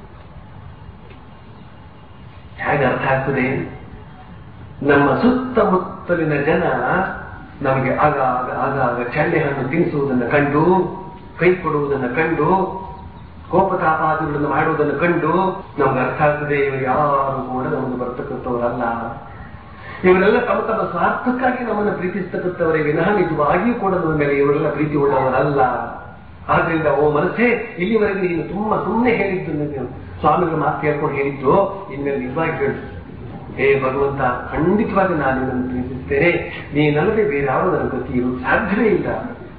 ಹೇಗೆ ಅರ್ಥ ಆಗ್ತದೆ ನಮ್ಮ ಸುತ್ತಮುತ್ತಲಿನ ಜನ ನಮಗೆ ಆಗಾಗ ಆಗಾಗ ಚಳ್ಳೆ ಹಣ್ಣು ತಿನ್ನಿಸುವುದನ್ನು ಕಂಡು ಕೈ ಕೊಡುವುದನ್ನು ಕಂಡು ಕೋಪತಾಪಾದಿಗಳನ್ನು ಮಾಡುವುದನ್ನು ಕಂಡು ನಮ್ಗೆ ಅರ್ಥ ಆಗ್ತದೆ ಇವರು ಯಾರು ಕೂಡ ನಮಗೆ ಬರ್ತಕ್ಕಂಥವರಲ್ಲ ಇವರೆಲ್ಲ ತಮ್ಮ ತಮ್ಮ ಸ್ವಾರ್ಥಕ್ಕಾಗಿ ನಮ್ಮನ್ನು ಪ್ರೀತಿಸ್ತಕ್ಕಂಥವರೇ ವಿನಃ ನಿಜವಾಗಿಯೂ ಕೂಡ ನಮ್ಮ ಮೇಲೆ ಇವರೆಲ್ಲ ಪ್ರೀತಿ ಉಳ್ಳವರಲ್ಲ ಆದ್ರಿಂದ ಓ ಮನಸ್ಸೇ ಇಲ್ಲಿವರೆಗೆ ನೀನು ತುಂಬಾ ಸುಮ್ಮನೆ ಹೇಳಿದ್ದು ನೀನು ಸ್ವಾಮಿಗಳ ಮಾತು ಕೇಳ್ಕೊಂಡು ಹೇಳಿದ್ದು ಇನ್ಮೇಲೆ ನಿಜವಾಗಿ ಹೇಳು ಹೇ ಭಗವಂತ ಖಂಡಿತವಾಗಿ ನಾನು ನಿನ್ನನ್ನು ಪ್ರೀತಿಸ್ತೇನೆ ನೀನಲ್ಲದೆ ಬೇರೆ ಯಾವ ನನ್ನ ಗತಿ ಇರುವುದು ಸಾಧ್ಯವೇ ಇಲ್ಲ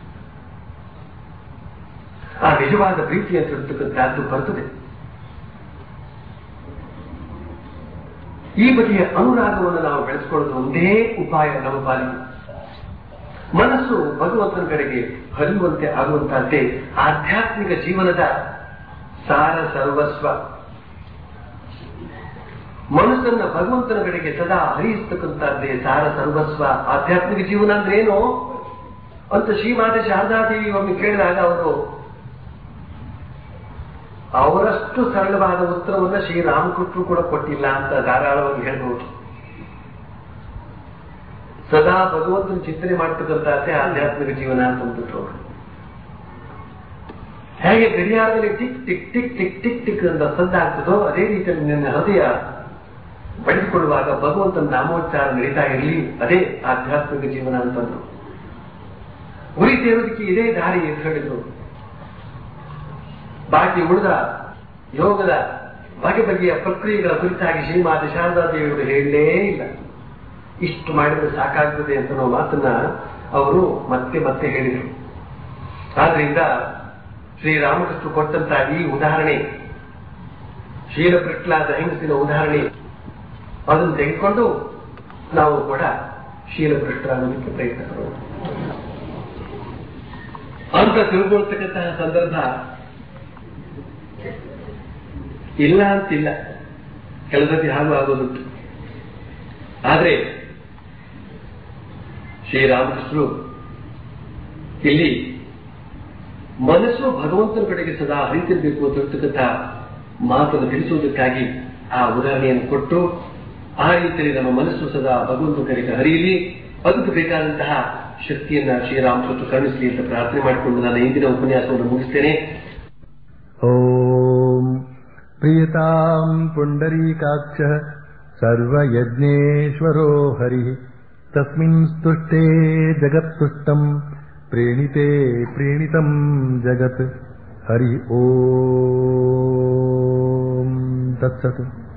ಆ ನಿಜವಾದ ಪ್ರೀತಿ ಅಂತ ಹೇಳ್ತಕ್ಕಂಥದ್ದು ಬರ್ತದೆ ಈ ಬಗೆಯ ಅನುರಾಗವನ್ನು ನಾವು ಬೆಳೆಸ್ಕೊಳ್ಳೋದು ಒಂದೇ ಉಪಾಯ ನಮ್ಮ ಪಾಲಿಗೆ ಮನಸ್ಸು ಭಗವಂತನ ಕಡೆಗೆ ಹರಿಯುವಂತೆ ಆಗುವಂತಹದ್ದೇ ಆಧ್ಯಾತ್ಮಿಕ ಜೀವನದ ಸಾರ ಸರ್ವಸ್ವ ಮನಸ್ಸನ್ನ ಭಗವಂತನ ಕಡೆಗೆ ಸದಾ ಹರಿಯಿಸ್ತಕ್ಕಂಥದ್ದೇ ಸಾರ ಸರ್ವಸ್ವ ಆಧ್ಯಾತ್ಮಿಕ ಜೀವನ ಅಂದ್ರೆ ಏನು ಅಂತ ಶ್ರೀಮಾತೆ ಶಾರದಾದೇವಿ ಒಮ್ಮೆ ಕೇಳಿದಾಗ ಅವರು ಅವರಷ್ಟು ಸರಳವಾದ ಉತ್ತರವನ್ನ ಶ್ರೀರಾಮಕೃಷ್ಣರು ಕೂಡ ಕೊಟ್ಟಿಲ್ಲ ಅಂತ ಧಾರಾಳವಾಗಿ ಹೇಳ್ಬೋದು ಸದಾ ಭಗವಂತನ ಚಿಂತನೆ ಮಾಡ್ತಕ್ಕಂಥದ್ದೇ ಆಧ್ಯಾತ್ಮಿಕ ಜೀವನ ಅಂತ ಅಂದ್ಬಿಟ್ರು ಅವರು ಹೇಗೆ ಗಡಿಯಾರದಲ್ಲಿ tick tick tick tick tick tick ಅಂತ ಸದ್ದಾಗ್ತದೋ ಅದೇ ರೀತಿಯಲ್ಲಿ ನಿನ್ನ ಹೃದಯ ಬಡಿಸಿಕೊಳ್ಳುವಾಗ ಭಗವಂತನ ನಾಮೋಚ್ಚಾರ ನಡೀತಾ ಇರಲಿ ಅದೇ ಆಧ್ಯಾತ್ಮಿಕ ಜೀವನ ಅಂತಂದ್ರು ಗುರಿ ಸೇರೋದಕ್ಕೆ ಇದೇ ದಾರಿ ಅಂತ ಹೇಳಿದ್ರು ಬಾಕಿ ಉಳಿದ ಯೋಗದ ಬಗೆ ಬಗೆಯ ಪ್ರಕ್ರಿಯೆಗಳ ಕುರಿತಾಗಿ ಶ್ರೀಮಾತೆ ಶಾರದಾ ದೇವಿಯವರು ಹೇಳಲೇ ಇಲ್ಲ ಇಷ್ಟು ಮಾಡಿದ್ರೆ ಸಾಕಾಗ್ತದೆ ಅಂತ ನಾವು ಮಾತನ್ನ ಅವರು ಮತ್ತೆ ಮತ್ತೆ ಹೇಳಿದರು ಆದ್ರಿಂದ ಶ್ರೀರಾಮಕೃಷ್ಣ ಕೊಟ್ಟಂತಹ ಈ ಉದಾಹರಣೆ ಶೀಲಪೃಷ್ಠಲಾದ ಹೆಂಗಸಿನ ಉದಾಹರಣೆ ಅದನ್ನು ತೆಗೆದುಕೊಂಡು ನಾವು ಕೂಡ ಶೀಲಪೃಷ್ಠರಾಗೋದಕ್ಕೆ ಪ್ರಯತ್ನ ಪಡೋಣ ಅಂತ ತಿಳ್ಕೊಳ್ತಕ್ಕಂತಹ ಸಂದರ್ಭ ಇಲ್ಲ ಅಂತಿಲ್ಲ ಕೆಲಸಕ್ಕೆ ಹಾಗೂ ಆಗೋದುಂಟು ಆದ್ರೆ ಶ್ರೀರಾಮಕೃಷ್ಣರು ಇಲ್ಲಿ ಮನಸ್ಸು ಭಗವಂತನ ಕಡೆಗೆ ಸದಾ ಹರಿತಿರ್ಬೇಕು ಅಂತ ಹೇಳ್ತಕ್ಕಂಥ ಮಾತನ್ನು ತಿಳಿಸುವುದಕ್ಕಾಗಿ ಆ ಉದಾಹರಣೆಯನ್ನು ಕೊಟ್ಟು ಆ ರೀತಿಯಲ್ಲಿ ನಮ್ಮ ಮನಸ್ಸು ಸದಾ ಭಗವಂತನ ಕಡೆಗೆ ಹರಿಯಲಿ ಅದಕ್ಕೆ ಬೇಕಾದಂತಹ ಶಕ್ತಿಯನ್ನ ಶ್ರೀರಾಮಕೃಷ್ಣ ಕರುಣಿಸಲಿ ಅಂತ ಪ್ರಾರ್ಥನೆ ಮಾಡಿಕೊಂಡು ನನ್ನ ಇಂದಿನ ಉಪನ್ಯಾಸವನ್ನು ಮುಗಿಸ್ತೇನೆ ॐ प्रियताम् पुण्डरीकाक्षः सर्वयज्ञेश्वरो हरिः तस्मिन् स्तुष्टे जगत्तुष्टम् प्रीणिते प्रीणितम् जगत् हरि ॐ तत्सत्